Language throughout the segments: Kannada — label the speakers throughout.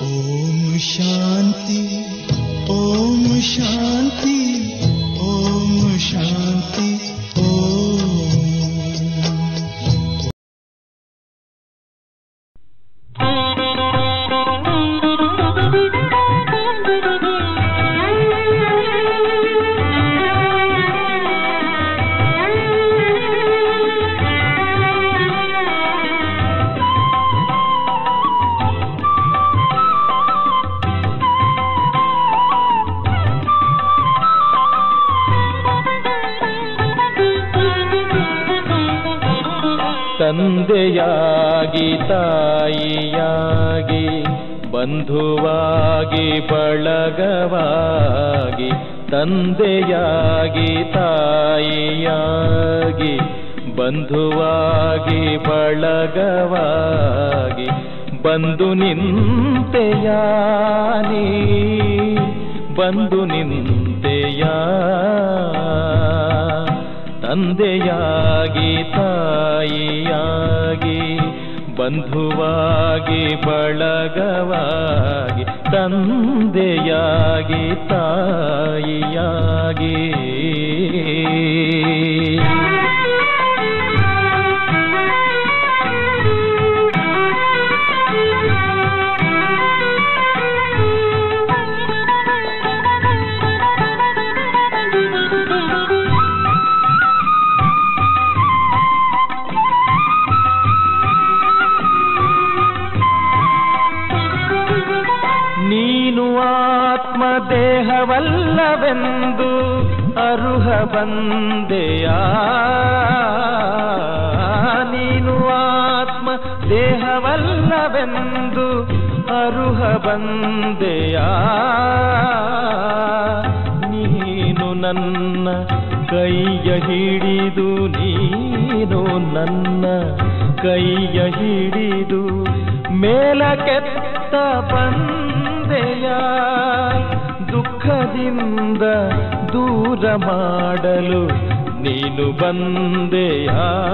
Speaker 1: ಓಂ ಶಾಂತಿ ಓಂ ಶಾಂತಿ ಓಂ ಶಾಂತಿ ಓಂ
Speaker 2: ತಂದೆಯಾಗಿ ತಾಯಿಯಾಗಿ ಬಂಧುವಾಗಿ ಬಳಗವಾಗಿ ತಂದೆಯಾಗಿ ತಾಯಿಯಾಗಿ ಬಂಧುವಾಗಿ ಬಳಗವಾಗಿ ಬಂದು ನಿಂತೆಯಾನಿ ಬಂದು ನಿಂತೆಯಾ ತಂದೆಯಾಗಿ ತಾಯಿಯಾಗಿ ಬಂಧುವಾಗಿ ಬಳಗವಾಗಿ ತಂದೆಯಾಗಿ ತಾಯಿಯಾಗಿ ನೀನು ಆತ್ಮ ದೇಹವಲ್ಲವೆಂದು ಅರುಹ ಬಂದೆಯ ನೀನು ಆತ್ಮ ದೇಹವಲ್ಲವೆಂದು ಅರುಹ ಬಂದೆಯ ನೀನು ನನ್ನ ಕೈಯ ಹಿಡಿದು ನೀನು ನನ್ನ ಕೈಯ ಹಿಡಿದು ಮೇಲಕ್ಕೆತ್ತ ಬಂದೆಯ ದುಃಖದಿಂದ ದೂರ ಮಾಡಲು ನೀನು ಬಂದೆಯ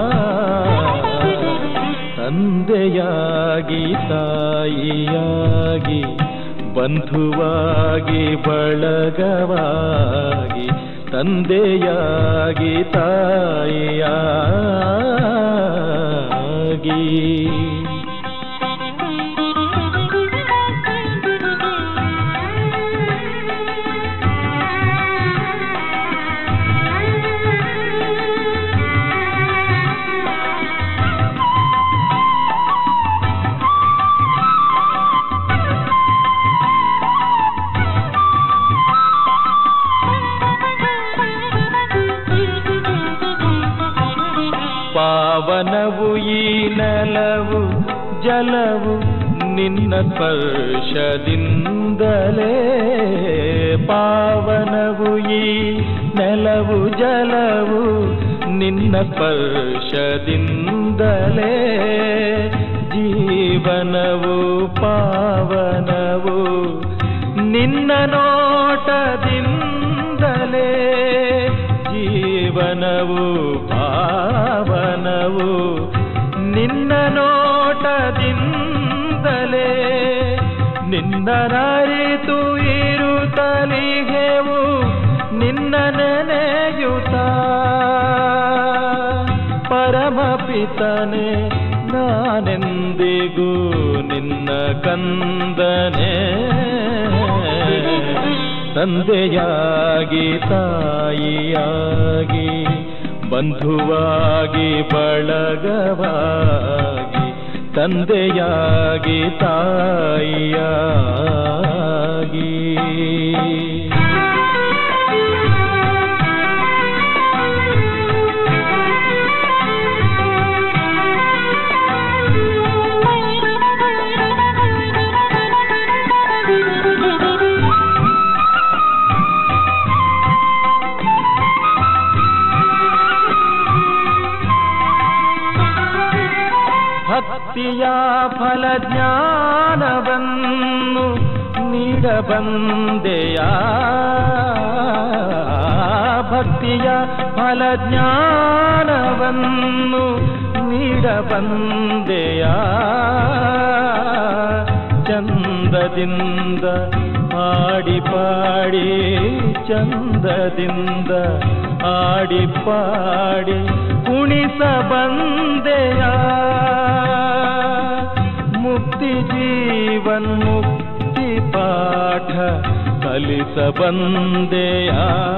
Speaker 2: ತಂದೆಯಾಗಿ ತಾಯಿಯಾಗಿ ಬಂಧುವಾಗಿ ಬಳಗವಾಗಿ ತಂದೆಯಾಗಿ ತಾಯಿಯಾಗಿ ಪಾವನವು ಈ ನೆಲವು ಜಲವು ನಿನ್ನ ಸ್ಪರ್ಶದಿಂದಲೇ ಪಾವನವು ಈ ನೆಲವು ಜಲವು ನಿನ್ನ ಸ್ಪರ್ಶದಿಂದಲೇ ಜೀವನವು ಪಾವನವು ನಿನ್ನ ನೋಟದಿಂದಲೇ ಜೀವನವು ಪಾವನವು ನಿನ್ನ ನೋಟದಿಂದಲೇ ನಿನ್ನ ನರಿತು ಇರುತ್ತಲಿಗೆವು ನಿನ್ನ ನೆನೆಯುತ್ತ ಪರಮಪಿತನೆ ನಾನೆಂದಿಗೂ ನಿನ್ನ ಕಂದನೆ ತಂದೆಯಾಗಿ ತಾಯಿಯಾಗಿ ಬಂಧುವಾಗಿ ಬಳಗವಾಗಿ ತಂದೆಯಾಗಿ ತಾಯಿಯಾಗಿ ಭಕ್ತಿಯ ಫಲ ಜ್ಞಾನವನ್ನು ನೀಡಬಂದೆಯ ಭಕ್ತಿಯ ಫಲ ಜ್ಞಾನವನ್ನು ನೀಡಬಂದೆಯ ಚಂದ ಚಂದದಿಂದ ಆಡಿ ಪಾಡಿ ಚಂದದಿಂದ ಆಡಿ ಪಾಡಿ ಕುಣಿಸ ಬಂದೆಯ ಮುಕ್ತಿ ಜೀವನ್ ಮುಕ್ತಿ ಪಾಠ ಕಲಿಸ ಬಂದೆಯ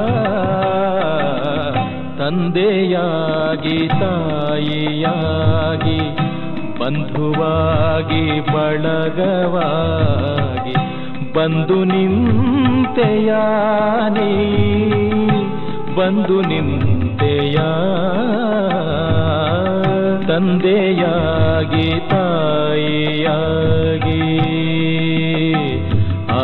Speaker 2: ತಂದೆಯಾಗಿ ತಾಯಿಯಾಗಿ ಬಂಧುವಾಗಿ ಬಳಗವಾಗಿ ಬಂದು ನಿಂತೆಯಾನಿ ಬಂದು ನಿಂತೆಯ ತಂದೆಯಾಗಿ ತಾಯಿಯಾಗಿ ಆ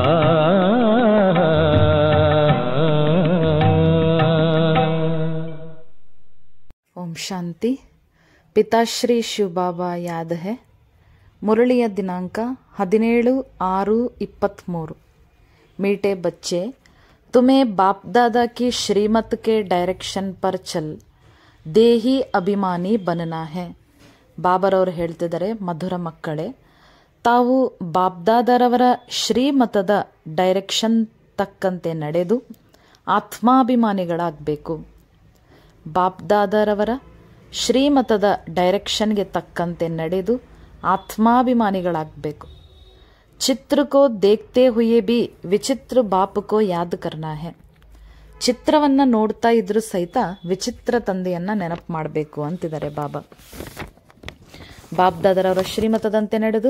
Speaker 3: ಓಂ ಶಾಂತಿ ಪಿತಾಶ್ರೀ ಶಿವಬಾಬಾ ಯಾದ ಹೆ ಮುರಳಿಯ ದಿನಾಂಕ ಹದಿನೇಳು ಆರು ಇಪ್ಪತ್ತ್ಮೂರು ಮೀಟೆ ಬಚ್ಚೆ ತುಮೆ ಬಾಪ್ ದಾದಾ ಕಿ ಶ್ರೀಮತ್ ಕೆ ಡೈರೆಕ್ಷನ್ ಪರ್ ಚಲ್ ದೇಹಿ ಅಭಿಮಾನಿ ಬನನಾ ಹೆ ಬಾಬರವರು ಹೇಳ್ತಿದ್ದಾರೆ ಮಧುರ ಮಕ್ಕಳೇ ತಾವು ಬಾಬ್ದಾದರವರ ಶ್ರೀಮತದ ಡೈರೆಕ್ಷನ್ ತಕ್ಕಂತೆ ನಡೆದು ಆತ್ಮಾಭಿಮಾನಿಗಳಾಗಬೇಕು ಬಾಪ್ದಾದರವರ ಶ್ರೀಮತದ ಡೈರೆಕ್ಷನ್ಗೆ ತಕ್ಕಂತೆ ನಡೆದು ಆತ್ಮಾಭಿಮಾನಿಗಳಾಗಬೇಕು ಚಿತ್ರ ಕೋ ದೇಖ್ತೆ ಹುಯೇ ಬಿ ವಿಚಿತ್ರ ಬಾಪ್ ಕೋ ಯಾದ್ ಕರ್ನಾ ಹೆ ಚಿತ್ರವನ್ನ ನೋಡ್ತಾ ಇದ್ರು ಸಹಿತ ವಿಚಿತ್ರ ತಂದೆಯನ್ನ ನೆನಪು ಮಾಡಬೇಕು ಅಂತಿದ್ದಾರೆ ಬಾಬಾ ಬಾಬ್ದಾದರವರ ಶ್ರೀಮತದಂತೆ ನಡೆದು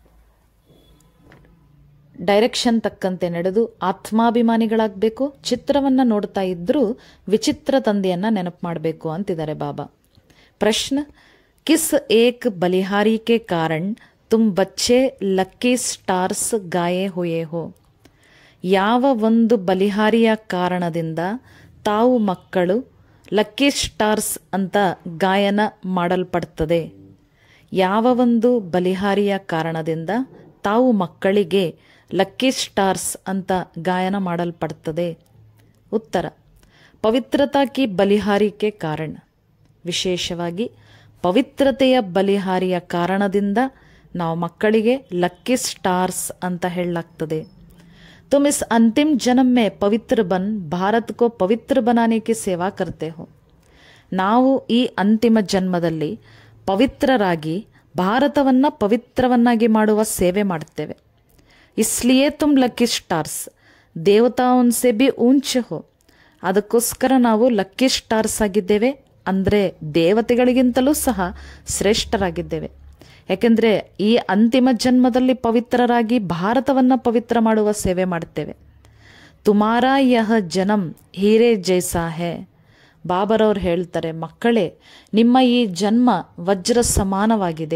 Speaker 3: ಡೈರೆಕ್ಷನ್ ತಕ್ಕಂತೆ ನಡೆದು ಆತ್ಮಾಭಿಮಾನಿಗಳಾಗಬೇಕು ಚಿತ್ರವನ್ನ ನೋಡ್ತಾ ಇದ್ರೂ ವಿಚಿತ್ರ ತಂದೆಯನ್ನ ನೆನಪು ಮಾಡಬೇಕು ಅಂತಿದ್ದಾರೆ ಬಾಬಾ ಪ್ರಶ್ನ ಕಿಸ್ ಏಕ್ ಬಲಿಹಾರಿ ಕೆ ಕಾರಣ್ ತುಮ್ ಬಚ್ಚೆ ಲಕ್ಕಿ ಸ್ಟಾರ್ಸ್ ಗಾಯೇ ಹುಯೇ ಹೋ ಯಾವ ಒಂದು ಬಲಿಹಾರಿಯ ಕಾರಣದಿಂದ ತಾವು ಮಕ್ಕಳು ಲಕ್ಕಿ ಸ್ಟಾರ್ಸ್ ಅಂತ ಗಾಯನ ಮಾಡಲ್ಪಡ್ತದೆ ಯಾವ ಒಂದು ಬಲಿಹಾರಿಯ ಕಾರಣದಿಂದ ತಾವು ಮಕ್ಕಳಿಗೆ ಲಕ್ಕಿ ಸ್ಟಾರ್ಸ್ ಅಂತ ಗಾಯನ ಮಾಡಲ್ಪಡ್ತದೆ ಉತ್ತರ ಪವಿತ್ರತಾ ಕಿ ಬಲಿಹಾರಿಕೆ ಕಾರಣ ವಿಶೇಷವಾಗಿ ಪವಿತ್ರತೆಯ ಬಲಿಹಾರಿಯ ಕಾರಣದಿಂದ ನಾವು ಮಕ್ಕಳಿಗೆ ಲಕ್ಕಿ ಸ್ಟಾರ್ಸ್ ಅಂತ ಹೇಳಲಾಗ್ತದೆ तुम इस अंतिम जन्म में पवित्र बन भारत को पवित्र बनाने की सेवा करते हो ನಾವು ಈ ಅಂತಿಮ ಜನ್ಮದಲ್ಲಿ ಪವಿತ್ರರಾಗಿ ಭಾರತವನ್ನ ಪವಿತ್ರವನ್ನಾಗಿ ಮಾಡುವ ಸೇವೆ ಮಾಡುತ್ತೇವೆ ಇಸ್ಲಿಯೇ ತುಮ್ ಲಕ್ಕಿ ಸ್ಟಾರ್ಸ್ ದೇವತಾ ಉನ್ಸೆ ಬಿ ಊಂಚ್ ಹೋ ಅದಕ್ಕೋಸ್ಕರ ನಾವು ಲಕ್ಕಿ ಸ್ಟಾರ್ಸ್ ಆಗಿದ್ದೇವೆ ಅಂದರೆ ದೇವತೆಗಳಿಗಿಂತಲೂ ಸಹ ಶ್ರೇಷ್ಠರಾಗಿದ್ದೇವೆ ಯಾಕೆಂದರೆ ಈ ಅಂತಿಮ ಜನ್ಮದಲ್ಲಿ ಪವಿತ್ರರಾಗಿ ಭಾರತವನ್ನು ಪವಿತ್ರ ಮಾಡುವ ಸೇವೆ ಮಾಡುತ್ತೇವೆ ತುಮಾರ ಯಹ ಜನಂ ಹೀರೆ ಜೈಸಾ ಹೇ ಬಾಬರವ್ರು ಹೇಳ್ತಾರೆ ಮಕ್ಕಳೇ ನಿಮ್ಮ ಈ ಜನ್ಮ ವಜ್ರ ಸಮಾನವಾಗಿದೆ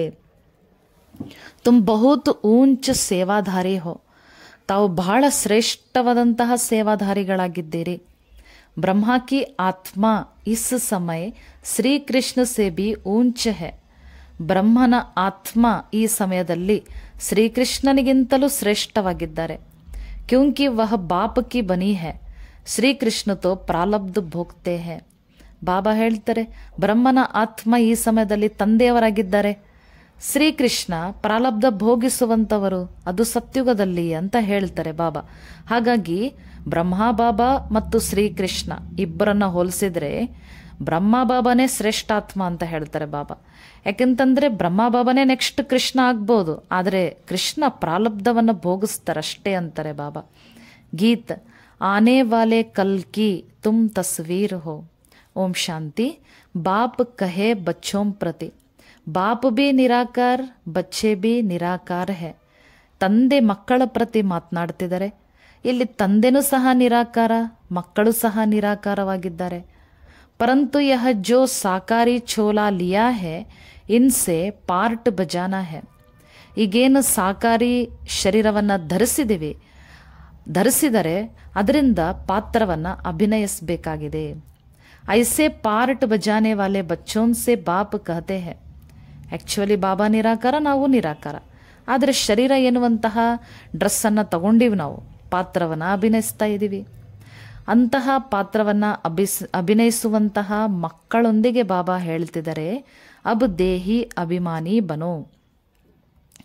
Speaker 3: ತುಮ್ ಬಹುತ್ ಊಂಚ ಸೇವಾಧಾರಿ ಹೋ ತಾವು ಬಹಳ ಶ್ರೇಷ್ಠವಾದಂತಹ ಸೇವಾಧಾರಿಗಳಾಗಿದ್ದೀರಿ ಬ್ರಹ್ಮ ಕಿ ಆತ್ಮ ಇಸ್ ಸಮಯ ಶ್ರೀಕೃಷ್ಣ ಸೇ ಬಿ ಊಂಚ ಹೇ ಬ್ರಹ್ಮನ ಆತ್ಮ ಈ ಸಮಯದಲ್ಲಿ ಶ್ರೀಕೃಷ್ಣನಿಗಿಂತಲೂ ಶ್ರೇಷ್ಠವಾಗಿದ್ದಾರೆ ಕ್ಯೂಂಕಿ ವಹ ಬಾಪ್ ಕಿ ಬನಿ ಹೇ ಶ್ರೀಕೃಷ್ಣ ತೋ ಪ್ರಾಲಬ್ಧ ಭೋಗ್ತೆ ಹೇ ಬಾಬಾ ಹೇಳ್ತಾರೆ ಬ್ರಹ್ಮನ ಆತ್ಮ ಈ ಸಮಯದಲ್ಲಿ ತಂದೆಯವರಾಗಿದ್ದಾರೆ ಶ್ರೀಕೃಷ್ಣ ಪ್ರಾಲಬ್ಧ ಭೋಗಿಸುವಂತವರು ಅದು ಸತ್ಯುಗದಲ್ಲಿ ಅಂತ ಹೇಳ್ತಾರೆ ಬಾಬಾ ಹಾಗಾಗಿ ಬ್ರಹ್ಮ ಬಾಬಾ ಮತ್ತು ಶ್ರೀಕೃಷ್ಣ ಇಬ್ಬರನ್ನ ಹೋಲಿಸಿದ್ರೆ ಬ್ರಹ್ಮ ಬಾಬಾನೇ ಶ್ರೇಷ್ಠಾತ್ಮ ಅಂತ ಹೇಳ್ತಾರೆ ಬಾಬಾ ಯಾಕೆಂತಂದ್ರೆ ಬ್ರಹ್ಮ ಬಾಬಾನೇ ನೆಕ್ಸ್ಟ್ ಕೃಷ್ಣ ಆಗ್ಬೋದು ಆದರೆ ಕೃಷ್ಣ ಪ್ರಾಲಬ್ಧವನ್ನು ಭೋಗಿಸ್ತಾರಷ್ಟೇ ಅಂತಾರೆ ಬಾಬಾ ಗೀತ್ ಆನೆ ವಾಲೆ ಕಲ್ ಕಿ ತುಮ್ ತಸ್ವೀರ್ ಹೋ ಓಂ ಶಾಂತಿ ಬಾಪ್ ಕಹೆ ಬಚ್ಚೋಂ ಪ್ರತಿ ಬಾಪ್ ಬಿ ನಿರಾಕಾರ ಬಚ್ಚೆ ಬಿ ನಿರಾಕಾರ ಹೇ ತಂದೆ ಮಕ್ಕಳ ಪ್ರತಿ ಮಾತನಾಡ್ತಿದ್ದಾರೆ ಇಲ್ಲಿ ತಂದೆನೂ ಸಹ ನಿರಾಕಾರ ಮಕ್ಕಳು ಸಹ ನಿರಾಕಾರವಾಗಿದ್ದಾರೆ ಪರಂತು ಯಹ ಜೋ ಸಾಕಾರಿ ಛೋಲಾ ಲಿಯಾ ಹೇ ಇನ್ಸೆ ಪಾರ್ಟ್ ಬಜಾನಾ ಹೇ ಈಗೇನು ಸಾಕಾರಿ ಶರೀರವನ್ನು ಧರಿಸಿದಿವಿ ಧರಿಸಿದರೆ ಅದರಿಂದ ಪಾತ್ರವನ್ನು ಅಭಿನಯಿಸಬೇಕಾಗಿದೆ ಐಸೆ ಪಾರ್ಟ್ ಬಜಾನೆ ವಾಲೆ ಬಚ್ಚೋನ್ ಸೆ ಬಾಪ್ ಕಹತೆ ಹೇ ಆ್ಯಕ್ಚುಲಿ ಬಾಬಾ ನಿರಾಕಾರ ನಾವು ನಿರಾಕಾರ ಆದರೆ ಶರೀರ ಎನ್ನುವಂತಹ ಡ್ರೆಸ್ಸನ್ನು ತಗೊಂಡಿವಿ ನಾವು ಪಾತ್ರವನ್ನು ಅಭಿನಯಿಸ್ತಾ ಇದ್ದೀವಿ ಅಂತಹ ಪಾತ್ರವನ್ನು ಅಭಿಸ್ ಅಭಿನಯಿಸುವಂತಹ ಮಕ್ಕಳೊಂದಿಗೆ ಬಾಬಾ ಹೇಳ್ತಿದ್ದಾರೆ ಅಬ್ ದೇಹಿ ಅಭಿಮಾನಿ ಬನೋ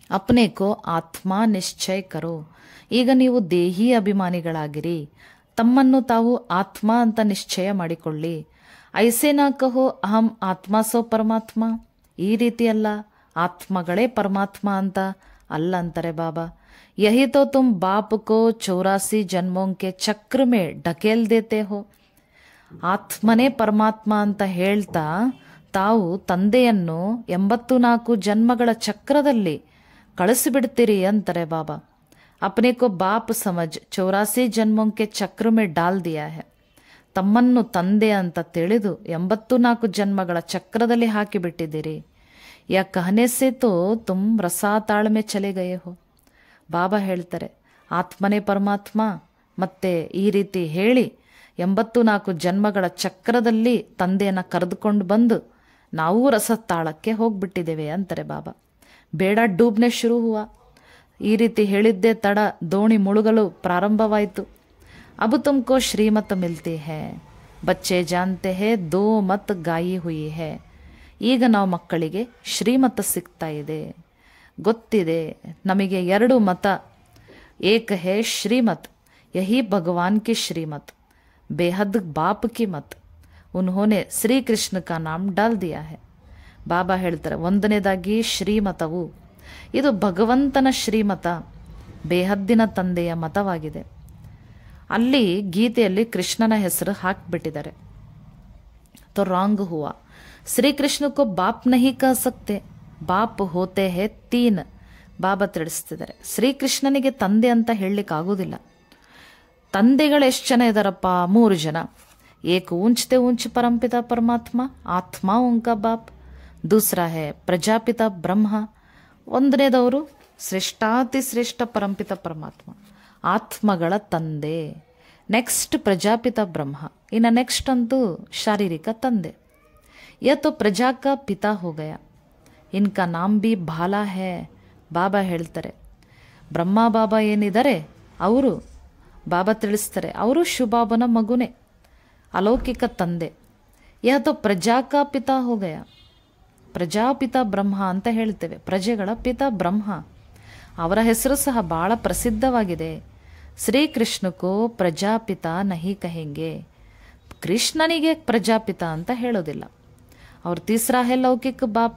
Speaker 3: ಅಪ್ನೆ ಕೋ ಆತ್ಮ ನಿಶ್ಚಯ ಕರೋ ಈಗ ನೀವು ದೇಹಿ ಅಭಿಮಾನಿಗಳಾಗಿರಿ ತಮ್ಮನ್ನು ತಾವು ಆತ್ಮ ಅಂತ ನಿಶ್ಚಯ ಮಾಡಿಕೊಳ್ಳಿ ಐಸೆ ನಾ ಕಹೋ ಅಹಂ ಆತ್ಮ ಸೋ ಪರಮಾತ್ಮ ಈ ರೀತಿ ಅಲ್ಲ ಆತ್ಮಗಳೇ ಪರಮಾತ್ಮ ಅಂತ ಅಲ್ಲ ಅಂತಾರೆ ಬಾಬಾ ಯಹಿ ತೋ ತುಮ್ ಬಾಪ್ ಕೋ ಚೌರಾಸಿ ಜನ್ಮೋಂಕೆ ಚಕ್ರ ಮೇ ಢಕೇಲ್ ದೇತೆ ಹೋ ಆತ್ಮನೇ ಪರಮಾತ್ಮ ಅಂತ ಹೇಳ್ತಾ ತಾವು ತಂದೆಯನ್ನು ಎಂಬತ್ತು ನಾಲ್ಕು ಜನ್ಮಗಳ ಚಕ್ರದಲ್ಲಿ ಕಳಿಸಿಬಿಡ್ತೀರಿ ಅಂತಾರೆ ಬಾಬಾ ಅಪ್ನೆ ಕೋ ಬಾಪ್ ಸಮಜ್ ಚೌರಾಸಿ ಜನ್ಮೋಂಕೆ ಚಕ್ರ ಮೇ ಡಾಲ್ ದಿಯಾ ಹೆ ತಮ್ಮನ್ನು ತಂದೆ ಅಂತ ತಿಳಿದು ಎಂಬತ್ತು ನಾಲ್ಕು ಜನ್ಮಗಳ ಚಕ್ರದಲ್ಲಿ ಹಾಕಿಬಿಟ್ಟಿದ್ದೀರಿ ಯಾ ಕಹನೆ ಸೇ ತೋ ತುಮ್ ರಸಾ ತಾಳ್ಮೆ ಚಲೆ ಗಯೆ ಹೋ ಬಾಬಾ ಹೇಳ್ತಾರೆ ಆತ್ಮನೇ ಪರಮಾತ್ಮ ಮತ್ತೆ ಈ ರೀತಿ ಹೇಳಿ ಎಂಬತ್ತು ನಾಲ್ಕು ಜನ್ಮಗಳ ಚಕ್ರದಲ್ಲಿ ತಂದೆಯನ್ನು ಕರೆದುಕೊಂಡು ಬಂದು ನಾವೂ ರಸತಾಳಕ್ಕೆ ಹೋಗ್ಬಿಟ್ಟಿದ್ದೇವೆ ಅಂತಾರೆ ಬಾಬಾ ಬೇಡ ಡೂಬ್ನೆ ಶುರು ಹುವ ಈ ರೀತಿ ಹೇಳಿದ್ದೇ ತಡ ದೋಣಿ ಮುಳುಗಲು ಪ್ರಾರಂಭವಾಯಿತು ಅಬು ತುಮಕೋ ಶ್ರೀಮತ್ ಮಿಲ್ತಿ ಹೇ ಬಚ್ಚೆ ಜಾನ್ತೆ ಹೇ ದೋ ಮತ್ ಗಾಯಿ ಹುಯಿ ಹೇ ಈಗ ನಾವು ಮಕ್ಕಳಿಗೆ ಶ್ರೀಮತ ಸಿಗ್ತಾ ಇದೆ ಗೊತ್ತಿದೆ ನಮಗೆ ಎರಡು ಮತ ಏಕ ಹೇ ಶ್ರೀಮತ್ ಯಹಿ ಭಗವಾನ್ ಕಿ ಶ್ರೀಮತ್ ಬೇಹದ್ ಬಾಪ್ ಕಿ ಮತ್ ಉನ್ಹೋನೆ ಶ್ರೀಕೃಷ್ಣ ಕಾ ನಾಮ್ ಡಾಲ್ ದಿಯಾ ಹೇ ಬಾಬಾ ಹೇಳ್ತಾರೆ ಒಂದನೇದಾಗಿ ಶ್ರೀಮತವು ಇದು ಭಗವಂತನ ಶ್ರೀಮತ ಬೇಹದ್ದಿನ ತಂದೆಯ ಮತವಾಗಿದೆ ಅಲ್ಲಿ ಗೀತೆಯಲ್ಲಿ ಕೃಷ್ಣನ ಹೆಸರು ಹಾಕ್ಬಿಟ್ಟಿದ್ದಾರೆ तो रॉन्ग हुआ श्री कृष्ण को बाप नहीं कह सकते ಬಾಪ್ ಹೋತೆ ಹೇ ತೀನ್ ಬಾಬಾ ತಿಳಿಸ್ತಿದ್ದಾರೆ ಶ್ರೀಕೃಷ್ಣನಿಗೆ ತಂದೆ ಅಂತ ಹೇಳಲಿಕ್ಕೆ ಆಗೋದಿಲ್ಲ ತಂದೆಗಳು ಎಷ್ಟು ಜನ ಇದ್ದಾರಪ್ಪ ಮೂರು ಜನ ಏಕ ಊಂಚ್ತೆ ಊಂಚ್ ಪರಂಪಿತ ಪರಮಾತ್ಮ ಆತ್ಮ ಉಂಕ ಬಾಪ್ ದೂಸರಾ ಹೇ ಪ್ರಜಾಪಿತ ಬ್ರಹ್ಮ ಒಂದನೇದವರು ಶ್ರೇಷ್ಠಾತಿ ಶ್ರೇಷ್ಠ ಪರಂಪಿತ ಪರಮಾತ್ಮ ಆತ್ಮಗಳ ತಂದೆ ನೆಕ್ಸ್ಟ್ ಪ್ರಜಾಪಿತ ಬ್ರಹ್ಮ ಇನ್ನು ನೆಕ್ಸ್ಟ್ ಅಂತೂ ಶಾರೀರಿಕ ತಂದೆ ಯಹ ತೋ ಪ್ರಜಾ ಕಾ ಪಿತಾ ಹೋ ಗಯಾ ಇನ್ಕಾ ನಾಮ್ ಬಿ ಭಾಲಾ ಹೇ ಬಾಬಾ ಹೇಳ್ತಾರೆ ಬ್ರಹ್ಮ ಬಾಬಾ ಏನಿದ್ದಾರೆ ಅವರು ಬಾಬಾ ತಿಳಿಸ್ತಾರೆ ಅವರು ಶುಭಾಬನ ಮಗುನೇ ಅಲೌಕಿಕ ತಂದೆ ಯಹ ತೋ ಪ್ರಜಾ ಕಾ ಪಿತಾ ಹೋ ಗಯಾ ಪ್ರಜಾಪಿತ ಬ್ರಹ್ಮ ಅಂತ ಹೇಳ್ತೇವೆ ಪ್ರಜೆಗಳ ಪಿತ ಬ್ರಹ್ಮ ಅವರ ಹೆಸರು ಸಹ ಬಹಳ ಪ್ರಸಿದ್ಧವಾಗಿದೆ ಶ್ರೀಕೃಷ್ಣಕ್ಕೂ ಪ್ರಜಾಪಿತ ನಹಿ ಕಹೆಂಗೆ ಕೃಷ್ಣನಿಗೆ ಪ್ರಜಾಪಿತ ಅಂತ ಹೇಳೋದಿಲ್ಲ ಅವ್ರ ತೀಸರಾ ಹೇ ಲೌಕಿಕ ಬಾಪ್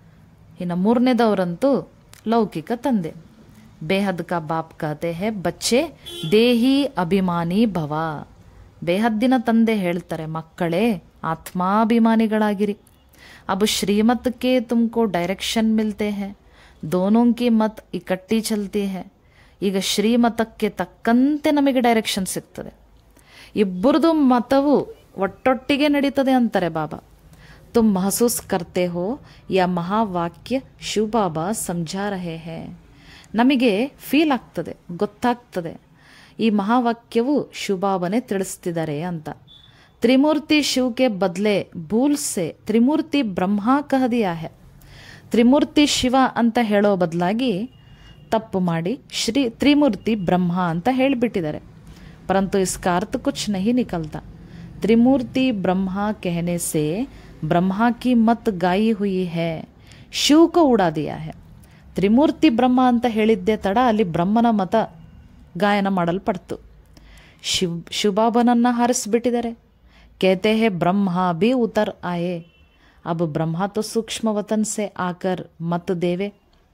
Speaker 3: ಇನ್ನು ಮೂರನೇದವರಂತೂ ಲೌಕಿಕ ತಂದೆ ಬೇಹದ್ ಕಾ ಬಾಪ್ ಕಹತೆ ಹೇ ಬಚ್ಚೆ ದೇಹಿ ಅಭಿಮಾನಿ ಭವ ಬೇಹದ್ದಿನ ತಂದೆ ಹೇಳ್ತಾರೆ ಮಕ್ಕಳೇ ಆತ್ಮಾಭಿಮಾನಿಗಳಾಗಿರಿ अब श्रीमत के तुमको डायरेक्शन मिलते हैं दोनों की मत इकट्ठी चलती है ಈಗ ಶ್ರೀಮತಕ್ಕೆ ತಕ್ಕಂತೆ ನಮಗೆ ಡೈರೆಕ್ಷನ್ ಸಿಗ್ತದೆ ಇಬ್ಬರದು ಮತವು ಒಟ್ಟೊಟ್ಟಿಗೆ ನಡೀತದೆ ಅಂತಾರೆ ಬಾಬಾ ತುಮ್ ಮಹಸೂಸ್ ಕರ್ತೆ ಹೋ ಯಾ ಮಹಾವಾಕ್ಯ ಶಿವ ಬಾಬಾ ಸಮझा ರಹೆ ಹೇ ನಮಗೆ ಫೀಲ್ ಆಗ್ತದೆ ಗೊತ್ತಾಗ್ತದೆ ಈ ಮಹಾವಾಕ್ಯವು ಶಿವಬಾಬನೇ ತಿಳಿಸ್ತಿದ್ದಾರೆ ಅಂತ त्रिमूर्ति शिव के बदले भूल से त्रिमूर्ति ब्रह्मा कह दिया है ತ್ರಿಮೂರ್ತಿ ಶಿವ ಅಂತ ಹೇಳೋ ಬದಲಾಗಿ ತಪ್ಪು ಮಾಡಿ ಶ್ರೀ ತ್ರಿಮೂರ್ತಿ ಬ್ರಹ್ಮ ಅಂತ ಹೇಳಿಬಿಟ್ಟಿದ್ದಾರೆ ಪರಂತು इसका अर्थ कुछ नहीं निकलता त्रिमूर्ति ब्रह्मा कहने से ब्रह्मा की मत गाई हुई है ಶಿವ को उड़ा दिया है ತ್ರಿಮೂರ್ತಿ ಬ್ರಹ್ಮ ಅಂತ ಹೇಳಿದ್ದೇ ತಡ ಅಲ್ಲಿ ಬ್ರಹ್ಮನ ಮತ ಗಾಯನ ಮಾಡಲ್ಪಡ್ತು ಶಿವ್ ಶಿವಬಾಬನನ್ನ ಹಾರಿಸ್ಬಿಟ್ಟಿದ್ದಾರೆ कहते हैं ब्रह्मा भी उतर आए अब ब्रह्मा तो सूक्ष्म वतन से आकर मत देवे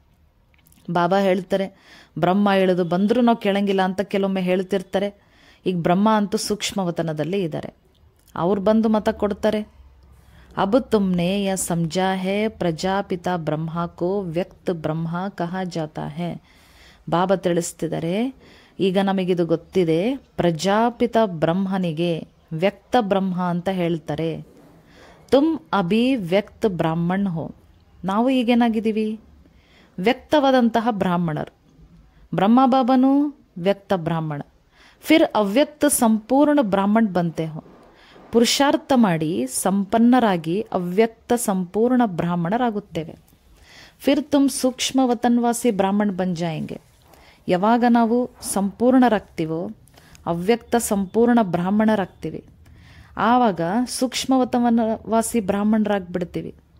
Speaker 3: ಬಾಬಾ ಹೇಳ್ತಾರೆ ಬ್ರಹ್ಮ ಇಳಿದು ಬಂದರೂ ನಾವು ಕೇಳಂಗಿಲ್ಲ ಅಂತ ಕೆಲವೊಮ್ಮೆ ಹೇಳ್ತಿರ್ತಾರೆ ಈಗ ಬ್ರಹ್ಮ ಅಂತೂ ಸೂಕ್ಷ್ಮ ವತನದಲ್ಲಿ ಇದ್ದಾರೆ ಅವ್ರು ಬಂದು ಮತ ಕೊಡ್ತಾರೆ अब तुमने यह समझा है प्रजापिता ब्रह्मा को व्यक्त ब्रह्ಮ कहा जाता है ಬಾಬಾ ತಿಳಿಸ್ತಿದ್ದಾರೆ ಈಗ ನಮಗಿದು ಗೊತ್ತಿದೆ ಪ್ರಜಾಪಿತ ಬ್ರಹ್ಮನಿಗೆ ವ್ಯಕ್ತ ಬ್ರಹ್ಮ ಅಂತ ಹೇಳ್ತಾರೆ ತುಮ್ ಅಭಿ ವ್ಯಕ್ತ ಬ್ರಾಹ್ಮಣ್ ಹೋ ನಾವು ಈಗೇನಾಗಿದ್ದೀವಿ ವ್ಯಕ್ತವಾದಂತಹ ಬ್ರಾಹ್ಮಣರು ಬ್ರಹ್ಮ ಬಾಬನು ವ್ಯಕ್ತ ಬ್ರಾಹ್ಮಣ ಫಿರ್ ಅವ್ಯಕ್ತ ಸಂಪೂರ್ಣ ಬ್ರಾಹ್ಮಣ್ ಬಂತೆ ಹೋ ಪುರುಷಾರ್ಥ ಮಾಡಿ ಸಂಪನ್ನರಾಗಿ ಅವ್ಯಕ್ತ ಸಂಪೂರ್ಣ ಬ್ರಾಹ್ಮಣರಾಗುತ್ತೇವೆ ಫಿರ್ ತುಮ್ ಸೂಕ್ಷ್ಮ ವತನ್ವಾಸಿ ಬ್ರಾಹ್ಮಣ್ ಬನ್ ಜಾಯಂಗೆ ಯಾವಾಗ ನಾವು ಸಂಪೂರ್ಣರಾಗ್ತೀವೋ ಅವ್ಯಕ್ತ ಸಂಪೂರ್ಣ ಬ್ರಾಹ್ಮಣರಾಗ್ತೀವಿ ಆವಾಗ ಸೂಕ್ಷ್ಮವತವನ ವಾಸಿ ಬ್ರಾಹ್ಮಣರಾಗ್ಬಿಡ್ತೀವಿ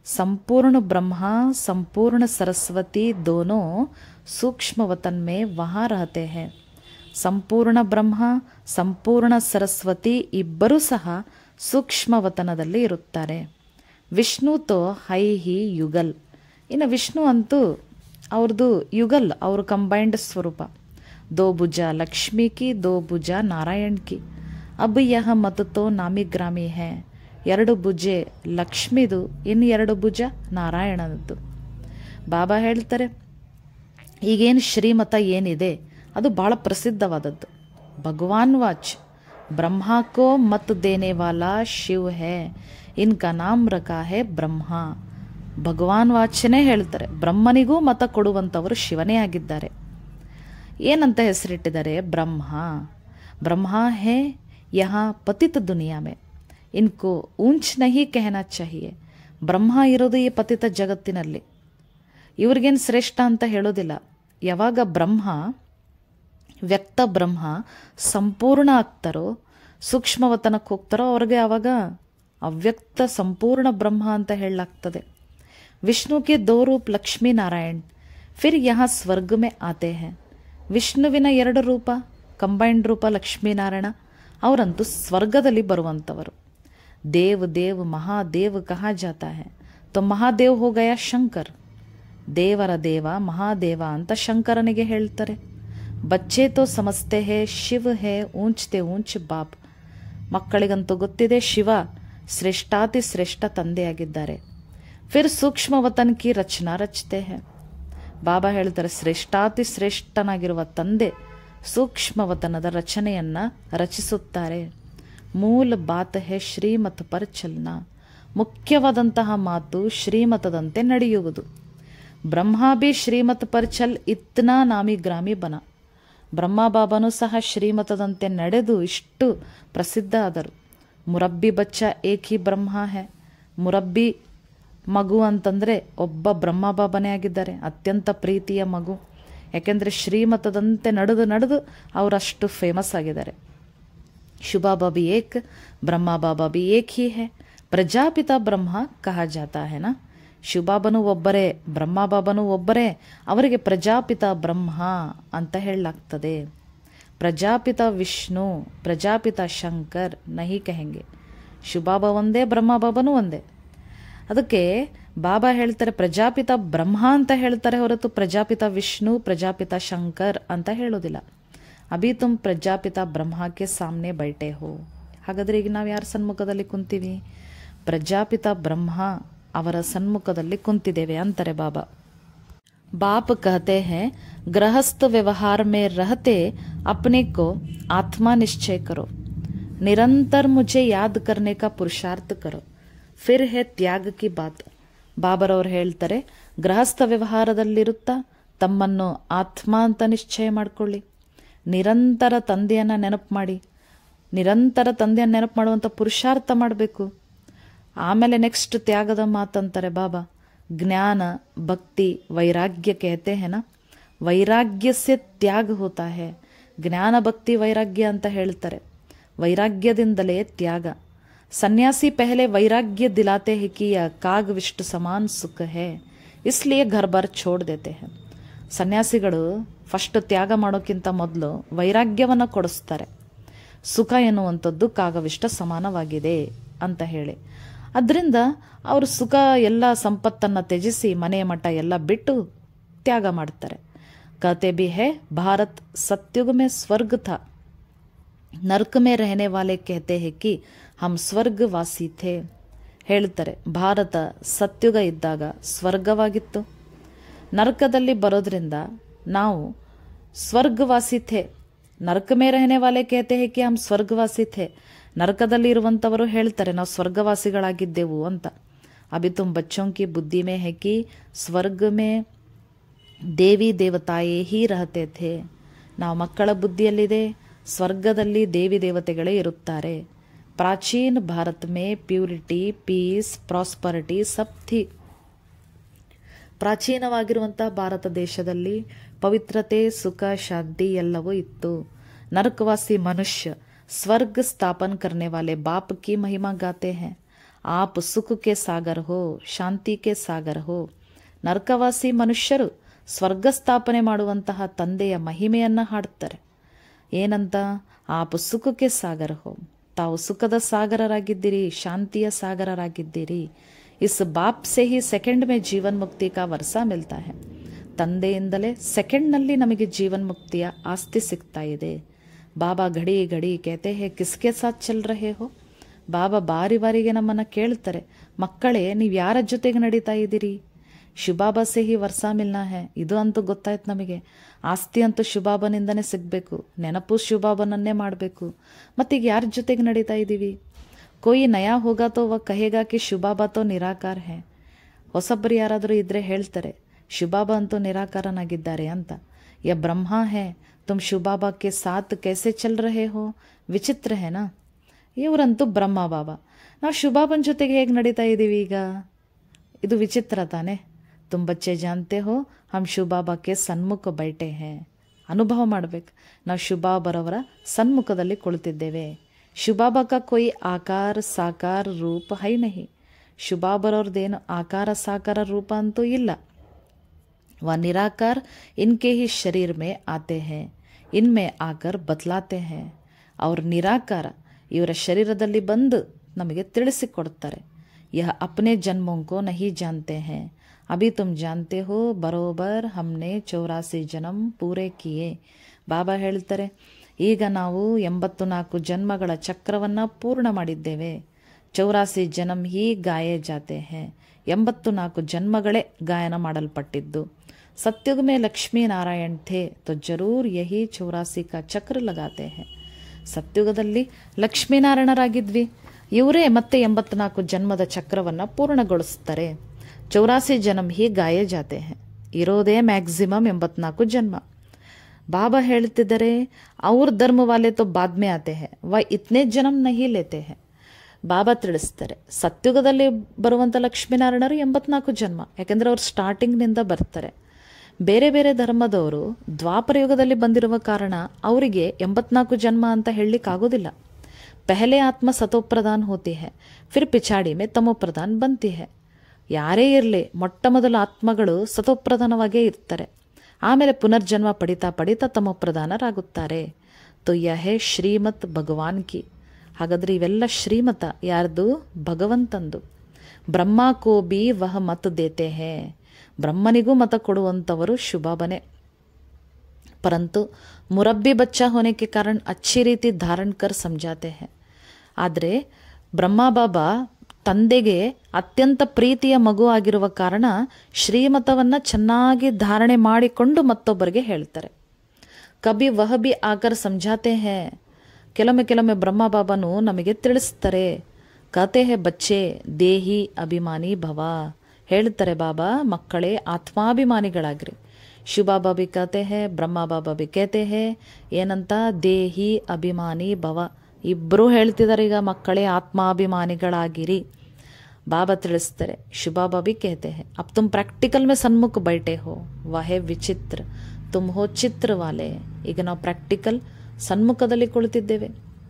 Speaker 3: संपूर्ण ब्रह्मा संपूर्ण सरस्वती दोनों सूक्ष्म वतन में वहाँ रहते हैं ಸಂಪೂರ್ಣ ಬ್ರಹ್ಮ ಸಂಪೂರ್ಣ ಸರಸ್ವತಿ ಇಬ್ಬರೂ ಸಹ ಸೂಕ್ಷ್ಮ ವತನದಲ್ಲಿ ಇರುತ್ತಾರೆ ವಿಷ್ಣು ತೋ ಹೈ ಹಿ ಯುಗಲ್ ಇನ್ನು ವಿಷ್ಣು ಅಂತೂ ಅವ್ರದ್ದು ಯುಗಲ್ ಅವ್ರ ಕಂಬೈಂಡ್ ಸ್ವರೂಪ ದೋ ಭುಜ ಲಕ್ಷ್ಮಿ ಕಿ ದೋ ಭುಜ ನಾರಾಯಣ್ ಕಿ ಅಬ್ ಯಹ ಮತ ತೋ ನಾಮಿ ಗ್ರಾಮಿ ಹೇ ಎರಡು ಭುಜೆ ಲಕ್ಷ್ಮಿದು ಇನ್ನು ಎರಡು ಭುಜ ನಾರಾಯಣನದ್ದು ಬಾಬಾ ಹೇಳ್ತಾರೆ ಈಗೇನು ಶ್ರೀಮತ ಏನಿದೆ ಅದು ಭಾಳ ಪ್ರಸಿದ್ಧವಾದದ್ದು ಭಗವಾನ್ ವಾಚ್ ಬ್ರಹ್ಮ ಕೋ ಮತ್ ದೇನೆ ವಾಲಾ ಶಿವ್ ಹೇ ಇನ್ಕಾ ನಾಮ್ ರಖಾ ಹೇ ಬ್ರಹ್ಮ ಭಗವಾನ್ ವಾಚನೇ ಹೇಳ್ತಾರೆ ಬ್ರಹ್ಮನಿಗೂ ಮತ ಕೊಡುವಂಥವರು ಶಿವನೇ ಆಗಿದ್ದಾರೆ ಏನಂತ ಹೆಸರಿಟ್ಟಿದ್ದಾರೆ ಬ್ರಹ್ಮ ಬ್ರಹ್ಮ ಹೇ ಯಹ ಪತಿತ ದುನಿಯಾ ಮೇ ಇನ್ಕೋ ಊಂಚ್ ನಹಿ ಕೆಹನಾ ಚಾಹಿಯೆ ಬ್ರಹ್ಮ ಇರೋದು ಈ ಪತಿತ ಜಗತ್ತಿನಲ್ಲಿ ಇವ್ರಿಗೇನು ಶ್ರೇಷ್ಠ ಅಂತ ಹೇಳೋದಿಲ್ಲ ಯಾವಾಗ ಬ್ರಹ್ಮ ವ್ಯಕ್ತ ಬ್ರಹ್ಮ ಸಂಪೂರ್ಣ ಆಗ್ತಾರೋ ಸೂಕ್ಷ್ಮವತನಕ್ಕೆ ಹೋಗ್ತಾರೋ ಅವ್ರಿಗೆ ಆವಾಗ ಅವ್ಯಕ್ತ ಸಂಪೂರ್ಣ ಬ್ರಹ್ಮ ಅಂತ ಹೇಳಲಾಗ್ತದೆ ವಿಷ್ಣುಗೆ ದೋ ರೂಪ್ ಲಕ್ಷ್ಮೀ ನಾರಾಯಣ್ ಫಿರ್ ಯಹ ಸ್ವರ್ಗ ಮೇ ಆತೆ ಹೇ ವಿಷ್ಣುವಿನ ಎರಡು ರೂಪ ಕಂಬೈಂಡ್ ರೂಪ ಲಕ್ಷ್ಮೀನಾರಾಯಣ ಅವರಂತೂ ಸ್ವರ್ಗದಲ್ಲಿ ಬರುವಂಥವರು ದೇವ್ ದೇವ್ ಮಹಾದೇವ್ ಕಹಾ ಜಾತಾ ಹೇ ತೋ ಮಹಾದೇವ್ ಹೋ ಗಯ ಶಂಕರ್ ದೇವರ ದೇವ ಮಹಾದೇವ ಅಂತ ಶಂಕರನಿಗೆ ಹೇಳ್ತಾರೆ ಬಚ್ಚೆ ತೋ ಸಮಸ್ತೆ ಹೇ ಶಿವ್ ಹೇ ಊಂಚ್ತೆ ಊಂಚ್ ಬಾಪ್ ಮಕ್ಕಳಿಗಂತೂ ಗೊತ್ತಿದೆ ಶಿವ ಶ್ರೇಷ್ಠಾತಿ ಶ್ರೇಷ್ಠ ತಂದೆಯಾಗಿದ್ದಾರೆ ಫಿರ್ ಸೂಕ್ಷ್ಮ ವತನ್ ಕಿ ರಚನಾ ರಚತೆ ಹೇ ಬಾಬಾ ಹೇಳ್ತಾರೆ ಶ್ರೇಷ್ಠಾತಿ ಶ್ರೇಷ್ಠನಾಗಿರುವ ತಂದೆ ಸೂಕ್ಷ್ಮವತನದ ರಚನೆಯನ್ನ ರಚಿಸುತ್ತಾರೆ ಮೂಲ ಬಾತ್ ಹೇ ಶ್ರೀಮತ್ ಪರ್ ಚಲನ ಮುಖ್ಯವಾದಂತಹ ಮಾತು ಶ್ರೀಮತದಂತೆ ನಡೆಯುವುದು ಬ್ರಹ್ಮ ಬಿ ಶ್ರೀಮತ್ ಪರ್ ಚಲ್ ಇತ್ನಾ ನಾಮಿ ಗ್ರಾಮಿ ಬನ ಬ್ರಹ್ಮ ಬಾಬಾನೂ ಸಹ ಶ್ರೀಮತದಂತೆ ನಡೆದು ಇಷ್ಟು ಪ್ರಸಿದ್ಧ ಆದರು ಮುರಬ್ಬಿ ಬಚ್ಚ ಏಕ್ ಹಿ ಬ್ರಹ್ಮ ಹೇ ಮುರಬ್ಬಿ ಮಗು ಅಂತಂದರೆ ಒಬ್ಬ ಬ್ರಹ್ಮ ಬಾಬಾನೇ ಆಗಿದ್ದಾರೆ ಅತ್ಯಂತ ಪ್ರೀತಿಯ ಮಗು ಯಾಕೆಂದರೆ ಶ್ರೀಮತದಂತೆ ನಡೆದು ನಡೆದು ಅವರಷ್ಟು ಫೇಮಸ್ ಆಗಿದ್ದಾರೆ ಶುಭಾ ಬಾಬಿ ಏಕ್ ಬ್ರಹ್ಮ ಬಾಬಾ ಬಿ ಏಕ್ ಹಿ ಹೇ ಪ್ರಜಾಪಿತ ಬ್ರಹ್ಮ ಕಹ ಜಾತಾ ಹೇನಾ ಶಿವಬಾಬನು ಒಬ್ಬರೇ ಬ್ರಹ್ಮ ಬಾಬನು ಒಬ್ಬರೇ ಅವರಿಗೆ ಪ್ರಜಾಪಿತ ಬ್ರಹ್ಮ ಅಂತ ಹೇಳಲಾಗ್ತದೆ ಪ್ರಜಾಪಿತ ವಿಷ್ಣು ಪ್ರಜಾಪಿತ ಶಂಕರ್ ನಹಿ ಕಹೆಂಗೆ ಶಿವಬಾಬಾ ಒಂದೇ ಬ್ರಹ್ಮ ಬಾಬನು ಒಂದೇ ಅದಕ್ಕೆ ಬಾಬಾ ಹೇಳ್ತಾರೆ ಪ್ರಜಾಪಿತ ಬ್ರಹ್ಮ ಅಂತ ಹೇಳ್ತಾರೆ ಹೊರತು ಪ್ರಜಾಪಿತ ವಿಷ್ಣು ಪ್ರಜಾಪಿತ ಶಂಕರ್ ಅಂತ ಹೇಳೋದಿಲ್ಲ ಅಭಿ ತುಮ್ ಪ್ರಜಾಪಿತ ಬ್ರಹ್ಮಕ್ಕೆ ಸಾಮ್ನೆ ಬೈಟೆ ಹೋ ಹಾಗಾದ್ರೆ ಈಗ ನಾವು ಯಾರ ಸನ್ಮುಖದಲ್ಲಿ ಕುಂತೀವಿ ಪ್ರಜಾಪಿತ ಬ್ರಹ್ಮ ಅವರ ಸನ್ಮುಖದಲ್ಲಿ ಕುಂತಿದ್ದೇವೆ ಅಂತಾರೆ ಬಾಬಾ बाप कहते हैं गृहस्थ व्यवहार में रहते अपने को आत्मा निश्चय करो निरंतर मुझे याद करने का पुरुषार्थ करो फिर है ತ್ಯಾಗ ಕಿ ಬಾತ್ ಬಾಬರವ್ರು ಹೇಳ್ತಾರೆ ಗೃಹಸ್ಥ ವ್ಯವಹಾರದಲ್ಲಿರುತ್ತಾ ತಮ್ಮನ್ನು ಆತ್ಮ ಅಂತ ನಿಶ್ಚಯ ಮಾಡಿಕೊಳ್ಳಿ ನಿರಂತರ ತಂದೆಯನ್ನ ನೆನಪು ಮಾಡಿ ನಿರಂತರ ತಂದೆಯನ್ನು ನೆನಪು ಮಾಡುವಂಥ ಪುರುಷಾರ್ಥ ಮಾಡಬೇಕು ಆಮೇಲೆ ನೆಕ್ಸ್ಟ್ ತ್ಯಾಗದ ಮಾತಂತಾರೆ ಬಾಬಾ ज्ञान भक्ति वैराग्य कहते हैं ना ವೈರಾಗ್ಯ ಸೆ ತ್ಯಾಗ ಹೋತಾ ಹೇ ಜ್ಞಾನ ಭಕ್ತಿ ವೈರಾಗ್ಯ ಅಂತ ಹೇಳ್ತಾರೆ ವೈರಾಗ್ಯದಿಂದಲೇ ತ್ಯಾಗ ಸನ್ಯಾಸಿ ಪಹಲೆ ವೈರಾಗ್ಯ ದಿಲಾತೆ ಹೇ ಕಿ ಯಾ ಕಾಗ್ ವಿಷ್ಟು ಸಮಾನ್ ಸುಖ ಹೇ ಇಸ್ಲಿಯೇ ಘರ್ ಬಾರ್ ಛೋಡ್ ದೇತೆ ಹೇ ಸನ್ಯಾಸಿಗಳು ಫಸ್ಟ್ ತ್ಯಾಗ ಮಾಡೋಕ್ಕಿಂತ ಮೊದಲು ವೈರಾಗ್ಯವನ್ನು ಕೊಡಿಸ್ತಾರೆ ಸುಖ ಎನ್ನುವಂಥದ್ದು ಕಾಗವಿಷ್ಟ ಸಮಾನವಾಗಿದೆ ಅಂತ ಹೇಳಿ ಅದರಿಂದ ಅವರು ಸುಖ ಎಲ್ಲ ಸಂಪತ್ತನ್ನು ತ್ಯಜಿಸಿ ಮನೆ ಮಠ ಎಲ್ಲ ಬಿಟ್ಟು ತ್ಯಾಗ ಮಾಡ್ತಾರೆ कहते भी है भारत सत्युग में स्वर्ग था नरक में रहने वाले कहते हैं कि हम ಸ್ವರ್ಗವಾಸಿ ಥೇ ಹೇಳ್ತಾರೆ ಭಾರತ ಸತ್ಯುಗ ಇದ್ದಾಗ ಸ್ವರ್ಗವಾಗಿತ್ತು ನರಕದಲ್ಲಿ ಬರೋದ್ರಿಂದ ನಾವು ಸ್ವರ್ಗವಾಸಿ ಥೇ ನರಕ ಮೇ ರಹನೆ ವಾಲೆ ಕೇತೆ ಹೇ ಕಿ ಹಮ್ ಸ್ವರ್ಗವಾಸಿ ಥೇ ನರಕದಲ್ಲಿ ಇರುವಂಥವರು ಹೇಳ್ತಾರೆ ನಾವು ಸ್ವರ್ಗವಾಸಿಗಳಾಗಿದ್ದೆವು ಅಂತ ಅಭಿ ತುಮ್ ಬಚ್ಚೋಂ ಕಿ ಬುದ್ಧಿ ಮೇ ಹೇ ಕಿ ಸ್ವರ್ಗ ಮೇ ದೇವಿ ದೇವತಾಯೇ ಹೀ ರಹತೆ ಥೇ ನಾವು ಮಕ್ಕಳ ಬುದ್ಧಿಯಲ್ಲಿದೆ ಸ್ವರ್ಗದಲ್ಲಿ ದೇವಿ ದೇವತೆಗಳೇ ಇರುತ್ತಾರೆ ಪ್ರಾಚೀನ ಭಾರತ ಮೇ ಪ್ಯೂರಿಟಿ ಪೀಸ್ ಪ್ರಾಸ್ಪರಿಟಿ ಸಬ್ ಥಿ ಪ್ರಾಚೀನವಾಗಿರುವಂತಹ ಭಾರತ ದೇಶದಲ್ಲಿ ಪವಿತ್ರತೆ ಸುಖ ಶಾಂತಿ ಎಲ್ಲವೂ ಇತ್ತು ನರಕವಾಸಿ ಮನುಷ್ಯ ಸ್ವರ್ಗ ಸ್ಥಾಪನ್ ಕರ್ನೆ ವಾಲೆ ಬಾಪ್ ಕಿ ಮಹಿಮಾ ಗಾತೆ ಹೇ ಆಪ್ ಸುಖಕ್ಕೆ ಸಾಗರ ಹೋ ಶಾಂತಿಗೆ ಸಾಗರ ಹೋ ನರಕವಾಸಿ ಮನುಷ್ಯರು ಸ್ವರ್ಗ ಸ್ಥಾಪನೆ ಮಾಡುವಂತಹ ತಂದೆಯ ಮಹಿಮೆಯನ್ನ ಹಾಡುತ್ತಾರೆ ಏನಂತ ಆಪ್ ಸುಖಕ್ಕೆ ಸಾಗರ ಹೋ ತಾವು ಸುಖದ ಸಾಗರರಾಗಿದ್ದೀರಿ ಶಾಂತಿಯ ಸಾಗರರಾಗಿದ್ದೀರಿ ಇಸ್ ಬಾಪ್ ಸೆ ಹಿ ಸೆಕೆಂಡ್ ಮೇ ಜೀವನ್ ಮುಕ್ತಿ ಕಾ ವರ್ಷ ಮಿಲ್ತಾ ಹೈ ತಂದೆಯಿಂದಲೇ ಸೆಕೆಂಡ್ನಲ್ಲಿ ನಮಗೆ ಜೀವನ್ ಮುಕ್ತಿಯ ಆಸ್ತಿ ಸಿಗ್ತಾ ಇದೆ ಬಾಬಾ ಘಡಿ ಘಡಿ ಕೇತೆ ಹೇ ಕಿಸ್ಕೆ ಸಾಥ್ ಚಲ್ ರಹೆ ಹೋ ಬಾಬಾ ಬಾರಿ ಬಾರಿಗೆ ನಮ್ಮನ್ನ ಕೇಳ್ತಾರೆ ಮಕ್ಕಳೇ ನೀವು ಯಾರ ಜೊತೆಗೆ ನಡೀತಾ ಇದ್ದೀರಿ ಶುಭಾಬಾ ಸೆ ಹಿ ವರ್ಷ ಮಿಲ್ನಾ ಹೇ ಇದು ಅಂತೂ ಗೊತ್ತಾಯ್ತು ನಮಗೆ ಆಸ್ತಿ ಅಂತೂ ಶುಭಾಬನಿಂದನೇ ಸಿಗಬೇಕು ನೆನಪು ಶುಭಾಬನನ್ನೇ ಮಾಡಬೇಕು ಮತ್ತೀಗ ಯಾರ ಜೊತೆಗೆ ನಡೀತಾ ಇದ್ದೀವಿ ಕೋಯಿ ನಯಾ ಹೋಗಾ ತೋ ವ ಕಹೇಗಾ ಕಿ ಶುಭಾಬಾ ತೋ ನಿರಾಕಾರ ಹೇ ಹೊಸಬ್ರು ಯಾರಾದರೂ ಇದ್ರೆ ಹೇಳ್ತಾರೆ ಶುಭಾಬಾ ಅಂತೂ ನಿರಾಕಾರನಾಗಿದ್ದಾರೆ ಅಂತ ಯ ಬ್ರಹ್ಮ ಹೇ ತುಮ್ ಶುಭಾಬಾಕ್ಕೆ ಸಾತ್ ಕೈಸೆ ಚಲ್ ರಹೆ ಹೋ ವಿಚಿತ್ರ ಹೇನಾ ಇವರಂತೂ ಬ್ರಹ್ಮ ಬಾಬಾ ನಾವು ಶುಭಾಬನ್ ಜೊತೆಗೆ ಹೇಗೆ ನಡೀತಾ ಇದ್ದೀವಿ ಈಗ ಇದು ವಿಚಿತ್ರ ತಾನೆ ತುಮ್ ಬಚ್ಚೆ ಜಾನ್ತೆ ಹೋ ಹಮ್ ಶುಭಾಬಾಕ್ಕೆ ಸನ್ಮುಖ ಬೈಟೆ ಹೇ ಅನುಭವ ಮಾಡ್ಬೇಕು ನಾವು ಶುಭಾಬರವರ ಸನ್ಮುಖದಲ್ಲಿ ಕುಳಿತಿದ್ದೇವೆ ಶುಭಾಬಾ ಕಾ ಕೊಯ್ ಆಕಾರ ಸಾಕಾರ ರೂಪ ಹೈ ನಹಿ ಶುಭಾಬರವ್ರದ್ದೇನು ಆಕಾರ ಸಾಕಾರ ರೂಪ ಅಂತೂ ಇಲ್ಲ वह निराकार इनके ही शरीर में आते हैं इनमें आकर बदलाते हैं ಅವ್ರ ನಿರಾಕಾರ ಇವರ ಶರೀರದಲ್ಲಿ ಬಂದು ನಮಗೆ ತಿಳಿಸಿಕೊಡ್ತಾರೆ ಯಹ ಅಪ್ನೆ ಜನ್ಮೋಂಕೋ ನಹಿ ಜಾನ್ತೆ ಹೇ ಅಭಿ ತುಮ್ ಜಾನ್ತೆ ಹೋ ಬರೋಬರ್ ಹಮ್ನೆ ಚೌರಾಸಿ ಜನಂ ಪೂರೇ ಕಿಯೇ ಬಾಬಾ ಹೇಳ್ತಾರೆ ಈಗ ನಾವು ಎಂಬತ್ತು ನಾಲ್ಕು ಜನ್ಮಗಳ ಚಕ್ರವನ್ನು ಪೂರ್ಣ ಮಾಡಿದ್ದೇವೆ ಚೌರಾಸಿ ಜನಂ ಹಿ ಗಾಯೇ ಜಾತೆ ಹೇ ಎಂಬತ್ತು ನಾಲ್ಕು ಜನ್ಮಗಳೇ ಗಾಯನ ಮಾಡಲ್ಪಟ್ಟಿದ್ದು सत्युग में लक्ष्मी नारायण थे तो जरूर यही चौरासी का ಚಕ್ರ ಲಗಾತೆ ಹೇ ಸತ್ಯುಗದಲ್ಲಿ ಲಕ್ಷ್ಮೀನಾರಾಯಣರಾಗಿದ್ವಿ ಇವರೇ ಮತ್ತೆ ಎಂಬತ್ನಾಲ್ಕು ಜನ್ಮದ ಚಕ್ರವನ್ನ ಪೂರ್ಣಗೊಳಿಸ್ತಾರೆ ಚೌರಾಸಿ ಜನ್ಮ ಹಿ ಗಾಯೇ ಜಾತೆ ಹೇ ಇರೋದೇ ಮ್ಯಾಕ್ಸಿಮಮ್ ಎಂಬತ್ನಾಲ್ಕು ಜನ್ಮ ಬಾಬಾ ಹೇಳ್ತಿದ್ದಾರೆ ಅವ್ರ ಧರ್ಮ ವಾಲೆ ತೋ ಬಾದ್ಮೆ ಆತೆ ಹೇ ವ ಇತ್ನೇ ಜನ್ಮ ನಹಿ ಲೇತೆ ಹೇ ಬಾಬಾ ತಿಳಿಸ್ತಾರೆ ಸತ್ಯುಗದಲ್ಲಿ ಬರುವಂಥ ಲಕ್ಷ್ಮೀನಾರಾಯಣರು ಎಂಬತ್ನಾಲ್ಕು ಜನ್ಮ ಯಾಕೆಂದ್ರೆ ಅವ್ರು ಸ್ಟಾರ್ಟಿಂಗ್ನಿಂದ ಬರ್ತಾರೆ ಬೇರೆ ಬೇರೆ ಧರ್ಮದವರು ದ್ವಾಪರ ಯುಗದಲ್ಲಿ ಬಂದಿರುವ ಕಾರಣ ಅವರಿಗೆ ಎಂಬತ್ನಾಲ್ಕು ಜನ್ಮ ಅಂತ ಹೇಳಲಿಕ್ಕಾಗೋದಿಲ್ಲ ಪೆಹಲೆ ಆತ್ಮ ಸತೋಪ್ರಧಾನ್ ಹೋತಿ ಹೇ ಫಿರ್ ಪಿಚಾಡಿ ಮೇ ತಮೋಪ್ರಧಾನ್ ಬಂತಿ ಹೇ ಯಾರೇ ಇರಲಿ ಮೊಟ್ಟ ಮೊದಲ ಆತ್ಮಗಳು ಸತೋಪ್ರಧಾನವಾಗೇ ಇರ್ತಾರೆ ಆಮೇಲೆ ಪುನರ್ಜನ್ಮ ಪಡಿತಾ ಪಡಿತಾ ತಮೋಪ್ರಧಾನರಾಗುತ್ತಾರೆ ತೊ ಯಹೇ ಶ್ರೀಮತ್ ಭಗವಾನ್ ಕಿ ಹಾಗಾದ್ರೆ ಇವೆಲ್ಲ ಶ್ರೀಮತ ಯಾರ್ದು ಭಗವಂತಂದು ಬ್ರಹ್ಮ ಕೋ ಬಿ ವಹ ಮತ್ ದೇತೆ ಹೇ ಬ್ರಹ್ಮನಿಗೂ ಮತ ಕೊಡುವಂಥವರು ಶುಭಾಬನೆ परंतु मुरब्बी बच्चा होने के कारण अच्छी ರೀತಿ ಧಾರಣ ಕರ್ ಸಮಜಾತೆ ಹೇ ಆದರೆ ಬ್ರಹ್ಮ ಬಾಬಾ ತಂದೆಗೆ ಅತ್ಯಂತ ಪ್ರೀತಿಯ ಮಗು ಆಗಿರುವ ಕಾರಣ ಶ್ರೀಮತವನ್ನ ಚೆನ್ನಾಗಿ ಧಾರಣೆ ಮಾಡಿಕೊಂಡು ಮತ್ತೊಬ್ಬರಿಗೆ ಹೇಳ್ತಾರೆ ಕಬಿ ವಹ ಬಿ ಆಕರ್ ಸಮಜಾತೆ ಹೇ ಕೆಲವೊಮ್ಮೆ ಕೆಲವೊಮ್ಮೆ ಬ್ರಹ್ಮ ಬಾಬಾನು ನಮಗೆ ತಿಳಿಸ್ತಾರೆ ಕತೆ ಹೇ ಬಚ್ಚೆ ದೇಹಿ ಅಭಿಮಾನಿ ಭವ ಹೇಳ್ತಾರೆ ಬಾಬಾ ಮಕ್ಕಳೇ ಆತ್ಮಾಭಿಮಾನಿಗಳಾಗ್ರಿ ಶಿವಬಾಬಾ ಬಿ ಕತೆ ಹೇ ಬ್ರಹ್ಮ ಬಾಬಾ ಬಿ ಕೇತೆ ಹೇ ಏನಂತ ದೇಹಿ ಅಭಿಮಾನಿ ಭವ ಇಬ್ಬರೂ ಹೇಳ್ತಿದ್ದಾರೆ ಈಗ ಮಕ್ಕಳೇ ಆತ್ಮಾಭಿಮಾನಿಗಳಾಗಿರಿ ಬಾಬಾ ತಿಳಿಸ್ತಾರೆ ಶಿವಬಾಬಾ ಬಿ ಕೇತೆ ಹೇ ಅಬ್ ತುಮ್ ಪ್ರಾಕ್ಟಿಕಲ್ ಮೇ ಸನ್ಮುಖ ಬೈಟೆ ಹೋ ವಾಹೆ ವಿಚಿತ್ರ ತುಮ್ ಹೋ ಚಿತ್ರವಾಲೆ ಈಗ ನಾವು ಪ್ರಾಕ್ಟಿಕಲ್ ಸನ್ಮುಖದಲ್ಲಿ ಕುಳಿತಿದ್ದೇವೆ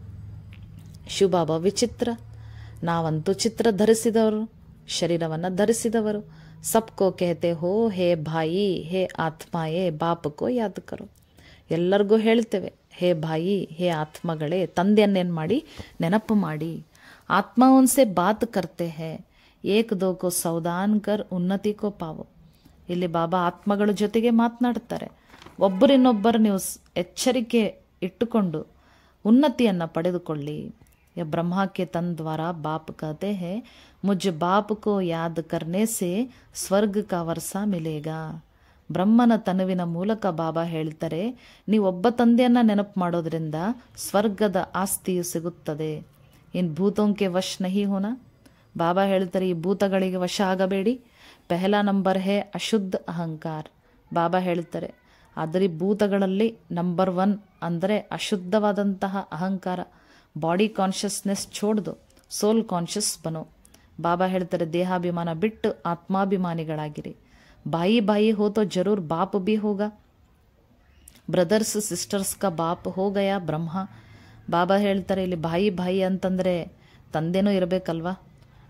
Speaker 3: ಶಿವಬಾಬಾ ವಿಚಿತ್ರ ನಾವಂತೂ ಚಿತ್ರ ಧರಿಸಿದವರು ಶರೀರವನ್ನು ಧರಿಸಿದವರು ಸಬ್ಕೋ ಕೇತೆ ಹೋ ಹೇ ಭಾಯಿ ಹೇ ಆತ್ಮಾಯೇ ಬಾಪಕೋ ಯಾದ್ ಕರೋ ಎಲ್ಲರಿಗೂ ಹೇಳ್ತೇವೆ ಹೇ ಭಾಯಿ ಹೇ ಆತ್ಮಗಳೇ ತಂದೆಯನ್ನೇನು ಮಾಡಿ ನೆನಪು ಮಾಡಿ ಆತ್ಮ ಉನ್ಸೆ ಬಾತ್ ಕರ್ತೆ ಹೇ ಏಕ್ ದೋ ಕೋ ಸೌದಾನ್ ಕರ್ ಉನ್ನತಿ ಕೋ ಪಾವೋ ಇಲ್ಲಿ ಬಾಬಾ ಆತ್ಮಗಳ ಜೊತೆಗೆ ಮಾತನಾಡ್ತಾರೆ ಒಬ್ಬರಿನ್ನೊಬ್ಬರು ನೀವು ಸ್- ಎಚ್ಚರಿಕೆ ಇಟ್ಟುಕೊಂಡು ಉನ್ನತಿಯನ್ನು ಪಡೆದುಕೊಳ್ಳಿ ಯ ಬ್ರಹ್ಮ के तन द्वारा बाप कहते हैं मुझ बाप को याद करने से ಸ್ವರ್ಗ का ವರ್ಷ ಮಿಲೇಗಾ ಬ್ರಹ್ಮನ ತನುವಿನ ಮೂಲಕ ಬಾಬಾ ಹೇಳ್ತಾರೆ ನೀವು ಒಬ್ಬ ತಂದೆಯನ್ನ ನೆನಪು ಮಾಡೋದ್ರಿಂದ ಸ್ವರ್ಗದ ಆಸ್ತಿಯು ಸಿಗುತ್ತದೆ ಇನ್ ಭೂತೋಂಕೆ ವಶ್ ನಹಿ ಹೋನ ಬಾಬಾ ಹೇಳ್ತಾರೆ ಈ ಭೂತಗಳಿಗೆ ವಶ ಆಗಬೇಡಿ ಪೆಹಲಾ ನಂಬರ್ ಹೇ ಅಶುದ್ಧ ಅಹಂಕಾರ ಬಾಬಾ ಹೇಳ್ತಾರೆ ಆದರೆ ಈ ಭೂತಗಳಲ್ಲಿ ನಂಬರ್ ಒನ್ ಅಂದರೆ ಅಶುದ್ಧವಾದಂತಹ ಅಹಂಕಾರ ಬಾಡಿ ಕಾನ್ಷಿಯಸ್ನೆಸ್ छोड़ ಸೋಲ್ ಕಾನ್ಷಿಯಸ್ ಬನೋ ಬಾಬಾ ಹೇಳ್ತಾರೆ ದೇಹಾಭಿಮಾನ ಬಿಟ್ಟು ಆತ್ಮಾಭಿಮಾನಿಗಳಾಗಿರಿ ಬಾಯಿ ಬಾಯಿ ಹೋ ತೋ ಜರೂರ್ ಬಾಪ್ ಬಿ ಹೋಗಾ ಬ್ರದರ್ಸ್ ಸಿಸ್ಟರ್ಸ್ ಕಾ ಬಾಪ್ ಹೋ ಗಯಾ ಬ್ರಹ್ಮ ಬಾಬಾ ಹೇಳ್ತಾರೆ ಇಲ್ಲಿ ಬಾಯಿ ಬಾಯಿ ಅಂತಂದ್ರೆ ತಂದೆನೂ ಇರಬೇಕಲ್ವಾ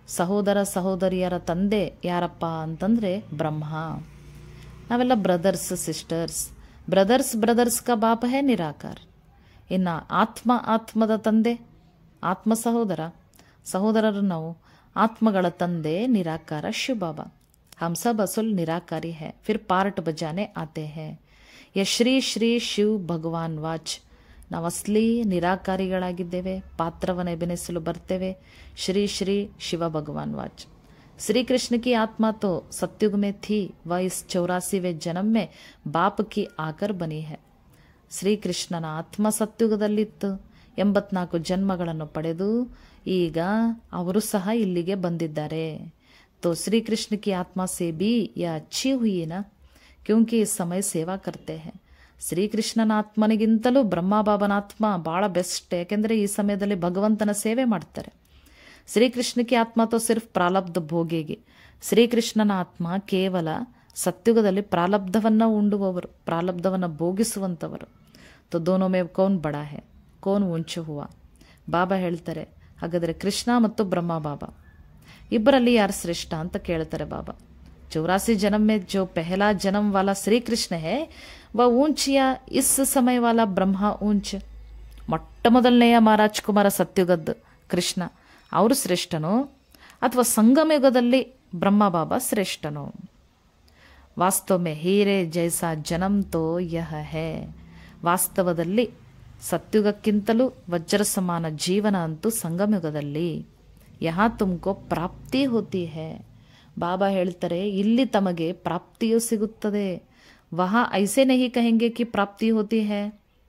Speaker 3: ಸಹೋದರ ಸಹೋದರಿಯರ ತಂದೆ ಯಾರಪ್ಪ ಅಂತಂದರೆ ಬ್ರಹ್ಮ ನಾವೆಲ್ಲ ಬ್ರದರ್ಸ್ ಸಿಸ್ಟರ್ಸ್ ಬ್ರದರ್ಸ್ ಬ್ರದರ್ಸ್ ಕಾ ಬಾಪ ಹೇ ನಿರಾಕಾರ ಇನ್ನು ಆತ್ಮ ಆತ್ಮದ ತಂದೆ ಆತ್ಮ ಸಹೋದರ ಸಹೋದರರು ನಾವು ಆತ್ಮಗಳ ತಂದೆ ನಿರಾಕಾರ ಶಿವ ಬಾಬಾ ಹಮ್ ಸಬ್ ಅಸುಲ್ ನಿರಾಕಾರಿ ಹೈ ಫಿರ್ ಪಾರ್ಟ್ ಬಜಾನೆ ಆತೆ ಹೈ ಯ ಶ್ರೀ ಶ್ರೀ ಶಿವ್ ಭಗವಾನ್ ವಾಚ್ ನಾವು ಅಸ್ಲಿ ನಿರಾಕಾರಿಗಳಾಗಿದ್ದೇವೆ ಪಾತ್ರವನ್ನು ಎಬೆನಿಸಲು ಬರ್ತೇವೆ ಶ್ರೀ ಶ್ರೀ ಶಿವ ಭಗವಾನ್ ವಾಚ್ श्री कृष्ण की आत्मा तो सत्युग में थी वह इस चौरासीवे जन्म में बाप की आकर बनी है ಶ್ರೀಕೃಷ್ಣನ ಆತ್ಮ ಸತ್ಯುಗದಲ್ಲಿತ್ತು ಎಂಬತ್ನಾಲ್ಕು ಜನ್ಮಗಳನ್ನು ಪಡೆದು ಈಗ ಅವರು ಸಹ ಇಲ್ಲಿಗೆ ಬಂದಿದ್ದಾರೆ तो श्री कृष्ण की आत्मा से भी यह अच्छी हुई ना क्योंकि इस समय ಸೇವಾ करते हैं ಶ್ರೀಕೃಷ್ಣನ ಆತ್ಮನಿಗಿಂತಲೂ ಬ್ರಹ್ಮಬಾಬನ ಆತ್ಮ ಬಹಳ ಬೆಸ್ಟ್ ಯಾಕೆಂದರೆ ಈ ಸಮಯದಲ್ಲಿ ಭಗವಂತನ ಸೇವೆ ಮಾಡ್ತಾರೆ ಶ್ರೀಕೃಷ್ಣಕ್ಕೆ ಆತ್ಮ ತೋ ಸಿರ್ಫ್ ಪ್ರಾಲಬ್ಧ ಭೋಗಿಗೆ ಶ್ರೀಕೃಷ್ಣನ ಆತ್ಮ ಕೇವಲ ಸತ್ಯುಗದಲ್ಲಿ ಪ್ರಾಲಬ್ಧವನ್ನು ಉಂಡುವವರು ಪ್ರಾಲಬ್ಧವನ್ನು ಭೋಗಿಸುವಂಥವರು ತೋ ದೋನೋ ಮೇ ಕೌನ್ ಬಡ ಹೇ ಕೌನ್ ಉಂಚು ಹೂವ ಬಾಬಾ ಹೇಳ್ತಾರೆ ಹಾಗಾದರೆ ಕೃಷ್ಣ ಮತ್ತು ಬ್ರಹ್ಮ ಬಾಬಾ ಇಬ್ಬರಲ್ಲಿ ಯಾರು ಶ್ರೇಷ್ಠ ಅಂತ ಕೇಳ್ತಾರೆ ಬಾಬಾ चौरासी जन्म में जो पहला जन्म वाला श्री कृष्ण है वह ऊंच या इस समय वाला ಬ್ರಹ್ಮ ऊंच ಮೊಟ್ಟ ಮೊದಲನೆಯ ಮಹಾರಾಜ್ ಕುಮಾರ ಸತ್ಯುಗದ್ದು ಕೃಷ್ಣ ಅವರು ಶ್ರೇಷ್ಠನೋ ಅಥವಾ ಸಂಗಮಯುಗದಲ್ಲಿ ಬ್ರಹ್ಮ ಬಾಬಾ ಶ್ರೇಷ್ಠನೋ ವಾಸ್ತವ ಮೇ ಹೀರೆ ಜೈಸಾ ಜನಂ ತೋ ಯಹ ಹೇ ವಾಸ್ತವದಲ್ಲಿ ಸತ್ಯುಗಕ್ಕಿಂತಲೂ ವಜ್ರ ಸಮಾನ ಜೀವನ ಅಂತೂ ಸಂಗಮಯುಗದಲ್ಲಿ ಯಹ ತುಮಕೋ ಪ್ರಾಪ್ತಿ ಹೋತಿ ಹೇ ಬಾಬಾ ಹೇಳ್ತಾರೆ ಇಲ್ಲಿ ತಮಗೆ ಪ್ರಾಪ್ತಿಯೂ ಸಿಗುತ್ತದೆ ವಹ ಐಸೆ ನಹಿ ಕಹೆಂಗೆ ಕಿ ಪ್ರಾಪ್ತಿ ಹೋತಿ ಹೇ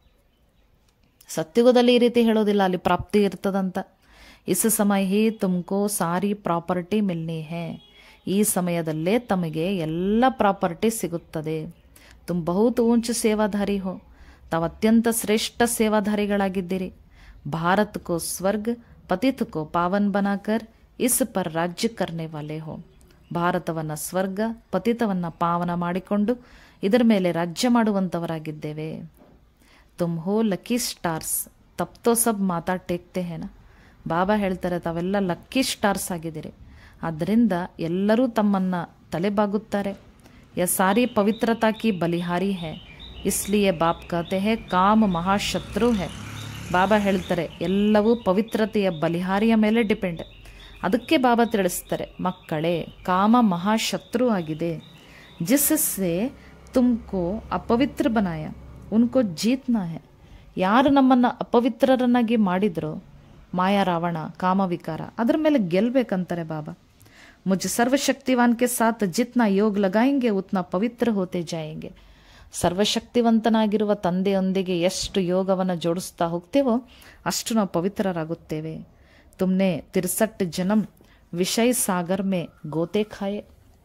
Speaker 3: ಸತ್ಯುಗದಲ್ಲಿ ಈ ರೀತಿ ಹೇಳೋದಿಲ್ಲ ಅಲ್ಲಿ ಪ್ರಾಪ್ತಿ ಇರ್ತದಂತ ಇಸ್ ಸಮಯ ಹಿ ತುಮಕೋ ಸಾರಿ ಪ್ರಾಪರ್ಟಿ ಮಿಲ್ನಿ ಹೇ ಈ ಸಮಯದಲ್ಲೇ ತಮಗೆ ಎಲ್ಲ ಪ್ರಾಪರ್ಟಿ ಸಿಗುತ್ತದೆ ತುಮ್ ಬಹುತ್ ಊಂಚ ಸೇವಾಧಾರಿ ಹೋ ತಾವು ಅತ್ಯಂತ ಶ್ರೇಷ್ಠ ಸೇವಾಧಾರಿಗಳಾಗಿದ್ದೀರಿ ಭಾರತ್ ಕೋ ಸ್ವರ್ಗ ಪತಿತ್ ಕೋ ಪಾವನ್ ಬನಾಕರ್ ಇಸ್ ಪರ್ ರಾಜ್ಯ ಕರ್ನೆ ವಾಲೆ ಹೋ ಭಾರತವನ್ನು ಸ್ವರ್ಗ ಪತಿತವನ್ನು ಪಾವನ ಮಾಡಿಕೊಂಡು ಇದರ ಮೇಲೆ ರಾಜ್ಯ ಮಾಡುವಂಥವರಾಗಿದ್ದೇವೆ ತುಮ್ ಹೋ ಲಕ್ಕಿ ಸ್ಟಾರ್ಸ್ ತಪ್ತೋ ಸಬ್ ಮಾತಾ ಟೇಕ್ತೆ ಹೇನ ಬಾಬಾ ಹೇಳ್ತಾರೆ ತಾವೆಲ್ಲ ಲಕ್ಕಿ ಸ್ಟಾರ್ಸ್ ಆಗಿದ್ದೀರಿ ಆದ್ದರಿಂದ ಎಲ್ಲರೂ ತಮ್ಮನ್ನು ತಲೆಬಾಗುತ್ತಾರೆ ಯ ಸಾರಿ ಪವಿತ್ರತಾ ಕಿ ಬಲಿಹಾರಿ ಹೇ ಇಸ್ಲಿಯೇ ಬಾಪ್ ಕತೆ ಹೇ ಕಾಮ್ ಮಹಾಶತ್ರು ಹೇ ಬಾಬಾ ಹೇಳ್ತಾರೆ ಎಲ್ಲವೂ ಪವಿತ್ರತೆಯ ಬಲಿಹಾರಿಯ ಮೇಲೆ ಡಿಪೆಂಡ್ ಅದಕ್ಕೆ ಬಾಬಾ ತಿಳಿಸ್ತಾರೆ ಮಕ್ಕಳೇ ಕಾಮ ಮಹಾಶತ್ರು ಆಗಿದೆ ಜಿಸ್ಸೆ ತುಮಕೋ ಅಪವಿತ್ರ ಬನಾಯ ಉನ್ಕೋ ಜೀತ್ನಾ ಹೇ ಯಾರು ನಮ್ಮನ್ನು ಅಪವಿತ್ರರನ್ನಾಗಿ ಮಾಡಿದ್ರೋ ಮಾಯಾ ರಾವಣ ಕಾಮವಿಕಾರ ಅದ್ರ ಮೇಲೆ ಗೆಲ್ಬೇಕಂತಾರೆ ಬಾಬಾ ಮುಜ ಸರ್ವಶಕ್ತಿವಾನ್ ಕೆ ಸಾಥ್ ಜಿತ್ನಾ ಯೋಗ್ ಲಗಾಯಂಗೆ ಉತ್ನಾ ಪವಿತ್ರ ಹೋತೆ ಜಾಯಂಗೆ ಸರ್ವಶಕ್ತಿವಂತನಾಗಿರುವ ತಂದೆಯೊಂದಿಗೆ ಎಷ್ಟು ಯೋಗವನ್ನು ಜೋಡಿಸ್ತಾ ಹೋಗ್ತೇವೋ ಅಷ್ಟು ನಾವು ಪವಿತ್ರರಾಗುತ್ತೇವೆ ತುಮ್ನೆ ತಿರ್ಸಟ್ ಜನಂ ವಿಷಯ ಸಾಗರ್ ಮೇ ಗೋತೆ ಖಾಯೆ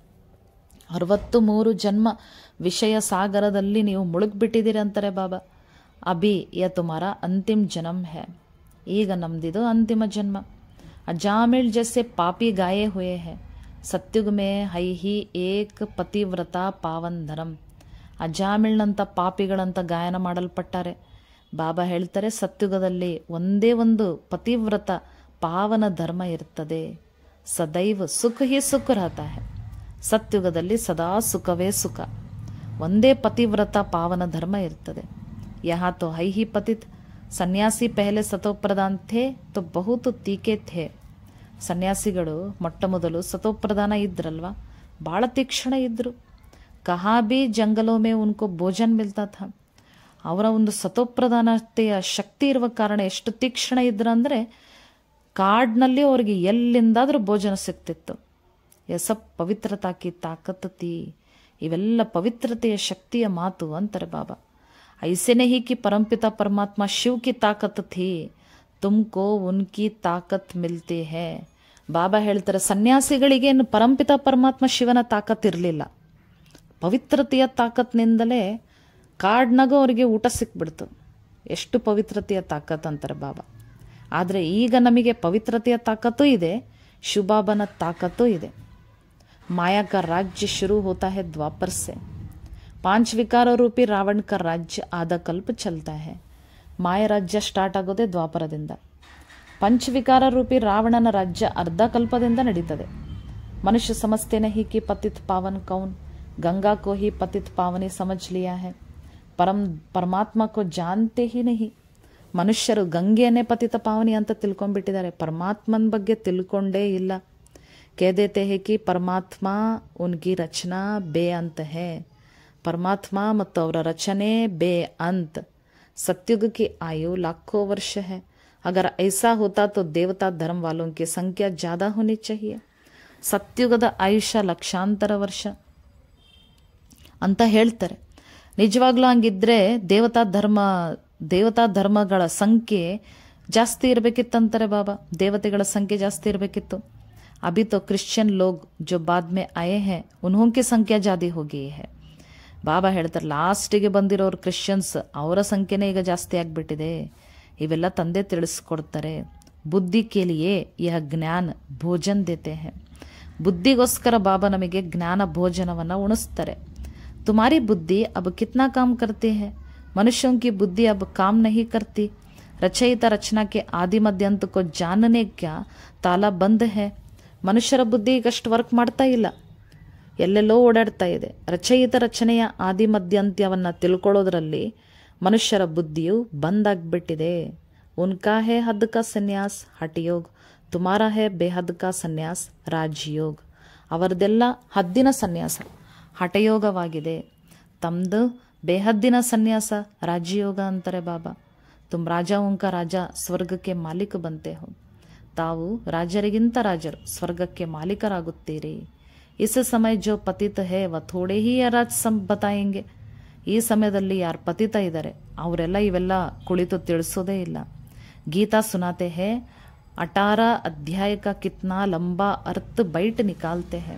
Speaker 3: ಅರವತ್ತು ಮೂರು ಜನ್ಮ ವಿಷಯ ಸಾಗರದಲ್ಲಿ ನೀವು ಮುಳುಗ್ಬಿಟ್ಟಿದ್ದೀರಿ ಅಂತಾರೆ ಬಾಬಾ ಅಭಿ ಯ ತುಮಾರ ಅಂತಿಮ್ ಜನ್ಮ ಹೇ ಈಗ ನಮ್ದಿದು ಅಂತಿಮ ಜನ್ಮ ಅಜಾಮಿಳ್ ಜೈಸೆ ಪಾಪಿ ಗಾಯೇ ಹುಯೇ ಹೇ ಸತ್ಯುಗ್ ಮೇ ಹೈ ಹಿ ಏಕ್ ಪತಿವ್ರತ ಪಾವನ್ ಧರಂ ಅಜಾಮಿಳ್ನಂಥ ಪಾಪಿಗಳಂತ ಗಾಯನ ಮಾಡಲ್ಪಟ್ಟಾರೆ ಬಾಬಾ ಹೇಳ್ತಾರೆ ಸತ್ಯುಗದಲ್ಲಿ ಒಂದೇ ಒಂದು ಪತಿವ್ರತ ಪಾವನ ಧರ್ಮ ಇರ್ತದೆ ಸದೈವ ಸುಖ ಹಿ ಸುಖ ರಹತಾ ಹೇ ಸತ್ಯುಗದಲ್ಲಿ ಸದಾ ಸುಖವೇ ಸುಖ ಒಂದೇ ಪತಿವ್ರತ ಪಾವನ ಧರ್ಮ ಇರ್ತದೆ ಯಹಾ ತೋ ಹೈ ಹಿ ಪತಿತ್ ಸನ್ಯಾಸಿ ಪೆಹಲೆ ಸತೋಪ್ರಧಾನ್ ಥೇ ತೋ ಬಹುತ್ ತೀಕೆ ಥೇ ಸನ್ಯಾಸಿಗಳು ಮೊಟ್ಟ ಮೊದಲು ಸತೋಪ್ರಧಾನ ಇದ್ರಲ್ವಾ ಭಾಳ ತೀಕ್ಷ್ಣ ಇದ್ದರು ಕಹಾ ಬಿ ಜಂಗಲೋ ಮೇ ಉನ್ಕೋ ಭೋಜನ್ ಮಿಲ್ತಾ ಥಾ ಅವರ ಒಂದು ಸತೋಪ್ರಧಾನತೆಯ ಶಕ್ತಿ ಇರುವ ಕಾರಣ ಎಷ್ಟು ತೀಕ್ಷ್ಣ ಇದ್ರು ಅಂದರೆ ಕಾಡಿನಲ್ಲಿ ಅವ್ರಿಗೆ ಎಲ್ಲಿಂದಾದರೂ ಭೋಜನ ಸಿಗ್ತಿತ್ತು ಎಸಪ್ ಪವಿತ್ರತಾಕಿ ತಾಕತ್ ತಿ ಇವೆಲ್ಲ ಪವಿತ್ರತೆಯ ಶಕ್ತಿಯ ಮಾತು ಅಂತಾರೆ ಬಾಬಾ ಐಸೆನೆ ಹಿ ಕಿ ಪರಂಪಿತ ಪರಮಾತ್ಮ ಶಿವ್ ಕಿ ತಾಕತ್ ಥಿ ತುಮ್ಕೋ ಉನ್ಕಿ ತಾಕತ್ ಮಿಲ್ತಿ ಹೇ ಬಾಬಾ ಹೇಳ್ತಾರೆ ಸನ್ಯಾಸಿಗಳಿಗೇನು ಪರಂಪಿತ ಪರಮಾತ್ಮ ಶಿವನ ತಾಕತ್ ಇರಲಿಲ್ಲ ಪವಿತ್ರತೆಯ ತಾಕತ್ನಿಂದಲೇ ಕಾಡ್ನಾಗೂ ಅವರಿಗೆ ಊಟ ಸಿಕ್ಬಿಡ್ತು ಎಷ್ಟು ಪವಿತ್ರತೆಯ ತಾಕತ್ ಅಂತಾರೆ ಬಾಬಾ ಆದರೆ ಈಗ ನಮಗೆ ಪವಿತ್ರತೆಯ ತಾಕತ್ತೂ ಇದೆ ಶುಭಾಬನ ತಾಕತ್ತೂ ಇದೆ माया का राज्य शुरू होता है द्वापर से पांच विकारों रूपी रावण का राज्य आधा कल्प चलता है ಮಾಯ ರಾಜ್ಯ ಸ್ಟಾರ್ಟ್ ಆಗೋದೇ ದ್ವಾಪರದಿಂದ ಪಂಚವಿಕಾರ ರೂಪಿ ರಾವಣನ ರಾಜ್ಯ ಅರ್ಧ ಕಲ್ಪದಿಂದ ನಡೀತದೆ ಮನುಷ್ಯ ಸಮझते नहीं कि पतित पावन कौन गंगा को ही पतित पावनी समझ लिया है ಪರಂ ಪರಮಾತ್ಮ ಕೋ ಜಾನ್ತೆ ಹಿ ನಹಿ ಮನುಷ್ಯರು ಗಂಗೆಯನ್ನೇ ಪತಿತ ಪಾವನಿ ಅಂತ ತಿಳ್ಕೊಂಡ್ಬಿಟ್ಟಿದ್ದಾರೆ ಪರಮಾತ್ಮನ ಬಗ್ಗೆ ತಿಳ್ಕೊಂಡೇ ಇಲ್ಲ ಕೇದೇತೆ ಹೇ ಕಿ ಪರಮಾತ್ಮ ಉನ್ಕಿ ರಚನಾ ಬೇ ಅಂತ ಹೇ ಪರಮಾತ್ಮ ಮತ್ತು ಅವರ ರಚನೆ ಬೇ अंत सत्युग की आयु लाखों वर्ष है अगर ऐसा होता तो देवता धर्म वालों की संख्या ज़्यादा होनी चाहिए ಸತ್ಯುಗದ ಆಯುಷ್ಯ ಲಕ್ಷಾಂತರ ವರ್ಷ ಅಂತ ಹೇಳ್ತಾರೆ ನಿಜವಾಗ್ಲೂ ಹಂಗಿದ್ರೆ ದೇವತಾ ಧರ್ಮ ದೇವತಾ ಧರ್ಮಗಳ ಸಂಖ್ಯೆ ಜಾಸ್ತಿ ಇರಬೇಕಿತ್ತಂತಾರೆ ಬಾಬಾ ದೇವತೆಗಳ ಸಂಖ್ಯೆ ಜಾಸ್ತಿ ಇರಬೇಕಿತ್ತು ಅಭಿ ತೋ ಕ್ರಿಶ್ಚಿಯನ್ ಲೋಗ್ ಜೋ ಬಾದ್ ಮೇ ಆಯೇ ಹೇ ಉನ್ಹೋಂ ಕಿ ಸಂಖ್ಯಾ ಜಾದಿ ಹೋಗಿ ಹೇ ಬಾಬಾ ಹೇಳ್ತಾರೆ ಲಾಸ್ಟಿಗೆ ಬಂದಿರೋರು ಕ್ರಿಶ್ಚಿಯನ್ಸ್ ಅವರ ಸಂಖ್ಯೆನೇ ಈಗ ಜಾಸ್ತಿ ಆಗಿಬಿಟ್ಟಿದೆ ಇವೆಲ್ಲ ತಂದೆ ತಿಳಿಸ್ಕೊಡ್ತಾರೆ ಬುದ್ಧಿ ಕೇಲಿಯೇ ಯಹ ಜ್ಞಾನ ಭೋಜನ್ ದೇತೆ ಹೇ ಬುದ್ಧಿಗೋಸ್ಕರ ಬಾಬಾ ನಮಗೆ ಜ್ಞಾನ ಭೋಜನವನ್ನು ಉಣಿಸ್ತಾರೆ तुम्हारी बुद्धि अब कितना काम करती है मनुष्यों की बुद्धि अब काम नहीं करती रचयिता रचना के आदि मध्यांत को जानने क्या ತಾಲ ಬಂದ್ ಹೇ ಮನುಷ್ಯರ ಬುದ್ಧಿ ಈಗಷ್ಟು ವರ್ಕ್ ಮಾಡ್ತಾ ಇಲ್ಲ ಎಲ್ಲೆಲ್ಲೋ ಓಡಾಡ್ತಾ ಇದೆ ರಚಯಿತ ರಚನೆಯ ಆದಿ ಮಧ್ಯಂತ್ಯವನ್ನು ತಿಳ್ಕೊಳ್ಳೋದ್ರಲ್ಲಿ ಮನುಷ್ಯರ ಬುದ್ಧಿಯು ಬಂದಾಗ್ಬಿಟ್ಟಿದೆ ಉನ್ಕಾ ಹೇ ಹದ್ ಕಾ ಸನ್ಯಾಸ್ ಹಠಯೋಗ್ ತುಮಾರ ಹೇ ಬೇಹದ್ ಕಾ ಸನ್ಯಾಸ್ ರಾಜಯೋಗ್ ಅವರದೆಲ್ಲ ಹದ್ದಿನ ಸನ್ಯಾಸ ಹಠಯೋಗವಾಗಿದೆ ತಮ್ಮದು ಬೇಹದ್ದಿನ ಸನ್ಯಾಸ ರಾಜಯೋಗ ಅಂತಾರೆ ಬಾಬಾ ತುಮ್ ರಾಜ ಉಂಕ ರಾಜ ಸ್ವರ್ಗಕ್ಕೆ ಮಾಲೀಕ ಬಂತೆ ಹೋ ತಾವು ರಾಜರಿಗಿಂತ ರಾಜರು ಸ್ವರ್ಗಕ್ಕೆ ಮಾಲೀಕರಾಗುತ್ತೀರಿ ಇಸ್ ಸಮಯ ಜೋ ಪತಿತ ಹೇ ವ ಥೋಡೆ ಹಿ ರಾಜ್ ಸಂ ಬತಾಯಂಗೆ ಈ ಸಮಯದಲ್ಲಿ ಯಾರು ಪತಿತ ಇದ್ದಾರೆ ಅವರೆಲ್ಲ ಇವೆಲ್ಲ ಕುಳಿತು ತಿಳಿಸೋದೇ ಇಲ್ಲ ಗೀತಾ ಸುನಾತೆ ಹೇ ಅಟಾರ ಅಧ್ಯಾಯ ಕಾ ಕಿತ್ನಾ ಲಂಬಾ ಅರ್ಥ ಬೈಟ್ ನಿಕಾಲ್ತೆ ಹೇ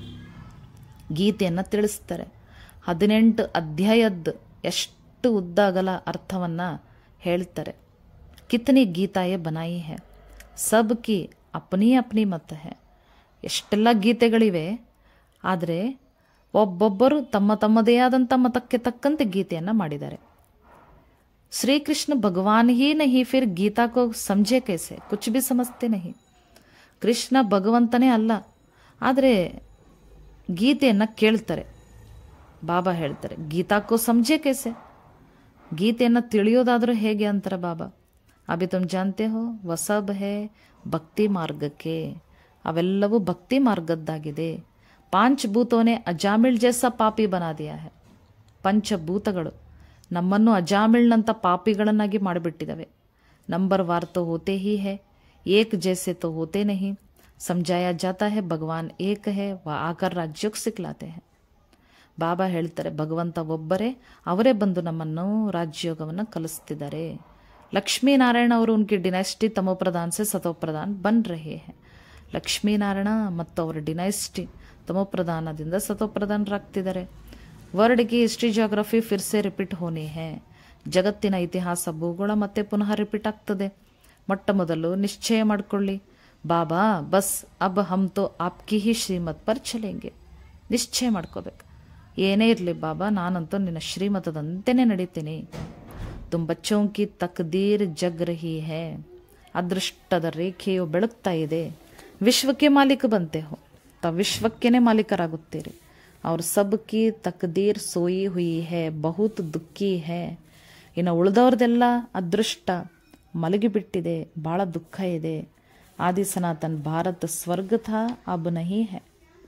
Speaker 3: ಗೀತೆಯನ್ನು ತಿಳಿಸ್ತಾರೆ ಹದಿನೆಂಟು ಅಧ್ಯಾಯದ ಎಷ್ಟು ಉದ್ದಾಗಲ ಅರ್ಥವನ್ನು ಹೇಳ್ತಾರೆ ಕಿತನಿ ಗೀತಾಯೇ ಬನಾಯಿ ಹೇ ಸಬ್ ಕಿ ಅಪ್ನಿ ಅಪ್ನಿ ಮತ ಹೇ ಎಷ್ಟೆಲ್ಲ ಗೀತೆಗಳಿವೆ ಆದರೆ ಒಬ್ಬೊಬ್ಬರು ತಮ್ಮ ತಮ್ಮದೇ ಆದಂಥ ಮತಕ್ಕೆ ತಕ್ಕಂತೆ ಗೀತೆಯನ್ನು ಮಾಡಿದ್ದಾರೆ ಶ್ರೀಕೃಷ್ಣ ಭಗವಾನ್ ಹಿ ನಹಿ ಫಿರ್ ಗೀತಾ ಕೋ ಸಮझे कैसे ಕುಚ್ ಭಿ ಸಮಜ್ತೆ ನಹಿ ಕೃಷ್ಣ ಭಗವಂತನೇ ಅಲ್ಲ ಆದರೆ ಗೀತೆಯನ್ನು ಕೇಳ್ತಾರೆ ಬಾಬಾ ಹೇಳ್ತಾರೆ ಗೀತಾಕ್ಕೂ ಸಮझे कैसे ಗೀತೆಯನ್ನು ತಿಳಿಯೋದಾದರೂ ಹೇಗೆ ಅಂತಾರೆ ಬಾಬಾ ಅಭಿ ತುಮ್ ಜಾನ್ತೆ ಹೋ ವಸಬ್ ಹೇ ಭಕ್ತಿ ಮಾರ್ಗಕ್ಕೆ ಅವೆಲ್ಲವೂ ಭಕ್ತಿ ಮಾರ್ಗದ್ದಾಗಿದೆ ಪಾಂಚಭೂತೋನೆ ಅಜಾಮಿಳ್ ಜೈಸ ಪಾಪಿ ಬನಾ ದಿಯಾ ಹೇ ಪಂಚಭೂತಗಳು ನಮ್ಮನ್ನು ಅಜಾಮಿಳ್ನಂಥ ಪಾಪಿಗಳನ್ನಾಗಿ ಮಾಡಿಬಿಟ್ಟಿದ್ದಾವೆ ನಂಬರ್ ವಾರ್ ತೋ ಹೋತೆ ಹಿ ಹೇ ಏಕ್ ಜೈಸೆ ತೋ ಹೋತೆ ನಹಿ ಸಮझाया जाता है ಭಗವಾನ್ ಏಕ ಹೇ ವ ಆಕರ್ ರಾಜ್ಯೋಕ್ ಸಿಕ್ಲಾತೆ ಹೇ ಬಾಬಾ ಹೇಳ್ತಾರೆ ಭಗವಂತ ಒಬ್ಬರೇ ಅವರೇ ಬಂದು ನಮ್ಮನ್ನು ರಾಜ್ಯೋಗವನ್ನು ಕಲಿಸ್ತಿದ್ದಾರೆ ಲಕ್ಷ್ಮೀನಾರಾಯಣ ಅವರು ಉನ್ಕಿ ಡಿನೈಸ್ಟಿ ತಮೋಪ್ರಧಾನ್ ಸೆ ಸತೋಪ್ರಧಾನ್ ಬನ್ ರಹೇ ಹೇ ಲಕ್ಷ್ಮೀನಾರಾಯಣ ಮತ್ತು ಅವರ ಡಿನೈಸ್ಟಿ ತಮೋಪ್ರಧಾನದಿಂದ ಸತೋಪ್ರಧಾನರಾಗ್ತಿದ್ದಾರೆ ವರ್ಲ್ಡ್ ಕಿ ಹಿಸ್ಟ್ರಿ ಜಿಯೋಗ್ರಫಿ ಫಿರ್ಸೆ ರಿಪೀಟ್ ಹೋನಿ ಹೇ ಜಗತ್ತಿನ ಇತಿಹಾಸ ಭೂಗೋಳ ಮತ್ತೆ ಪುನಃ ರಿಪೀಟ್ ಆಗ್ತದೆ ಮೊಟ್ಟ ಮೊದಲು ನಿಶ್ಚಯ ಮಾಡಿಕೊಳ್ಳಿ ಬಾಬಾ ಬಸ್ ಅಬ್ ಹಮ್ ತೋ ಆಪ್ಕಿ ಹಿ ಶ್ರೀಮತ್ ಪರ್ ಚಲೇಂಗೆ ನಿಶ್ಚಯ ಮಾಡ್ಕೋಬೇಕು ಏನೇ ಇರಲಿ ಬಾಬಾ ನಾನಂತೂ ನಿನ್ನ ಶ್ರೀಮತದಂತೆಯೇ ನಡೀತೀನಿ ತುಮ್ ಬಚ್ಚೋಂ ಕಿ ತಕ್ದೀರ್ ಜಗ್ ರಹಿ ಹೇ ಅದೃಷ್ಟದ ರೇಖೆಯು ಬೆಳಗ್ತಾ ಇದೆ ವಿಶ್ವಕ್ಕೆ ಮಾಲೀಕ ಬಂತೆ ಹೋ ತ ವಿಶ್ವಕ್ಕೇನೆ ಮಾಲೀಕರಾಗುತ್ತೀರಿ ಅವ್ರ ಸಬ್ಕಿ ತಕ್ದೀರ್ ಸೋಯಿ ಹುಯಿ ಹೇ ಬಹುತ್ ದುಃಖಿ ಹೇ ಇನ್ನು ಉಳಿದವ್ರದೆಲ್ಲ ಅದೃಷ್ಟ ಮಲಗಿಬಿಟ್ಟಿದೆ ಭಾಳ ದುಃಖ ಇದೆ ಆದಿ ಸನಾತನ್ ಭಾರತ ಸ್ವರ್ಗ ಥಾ ಅಬ್ ನಹಿ ಹೇ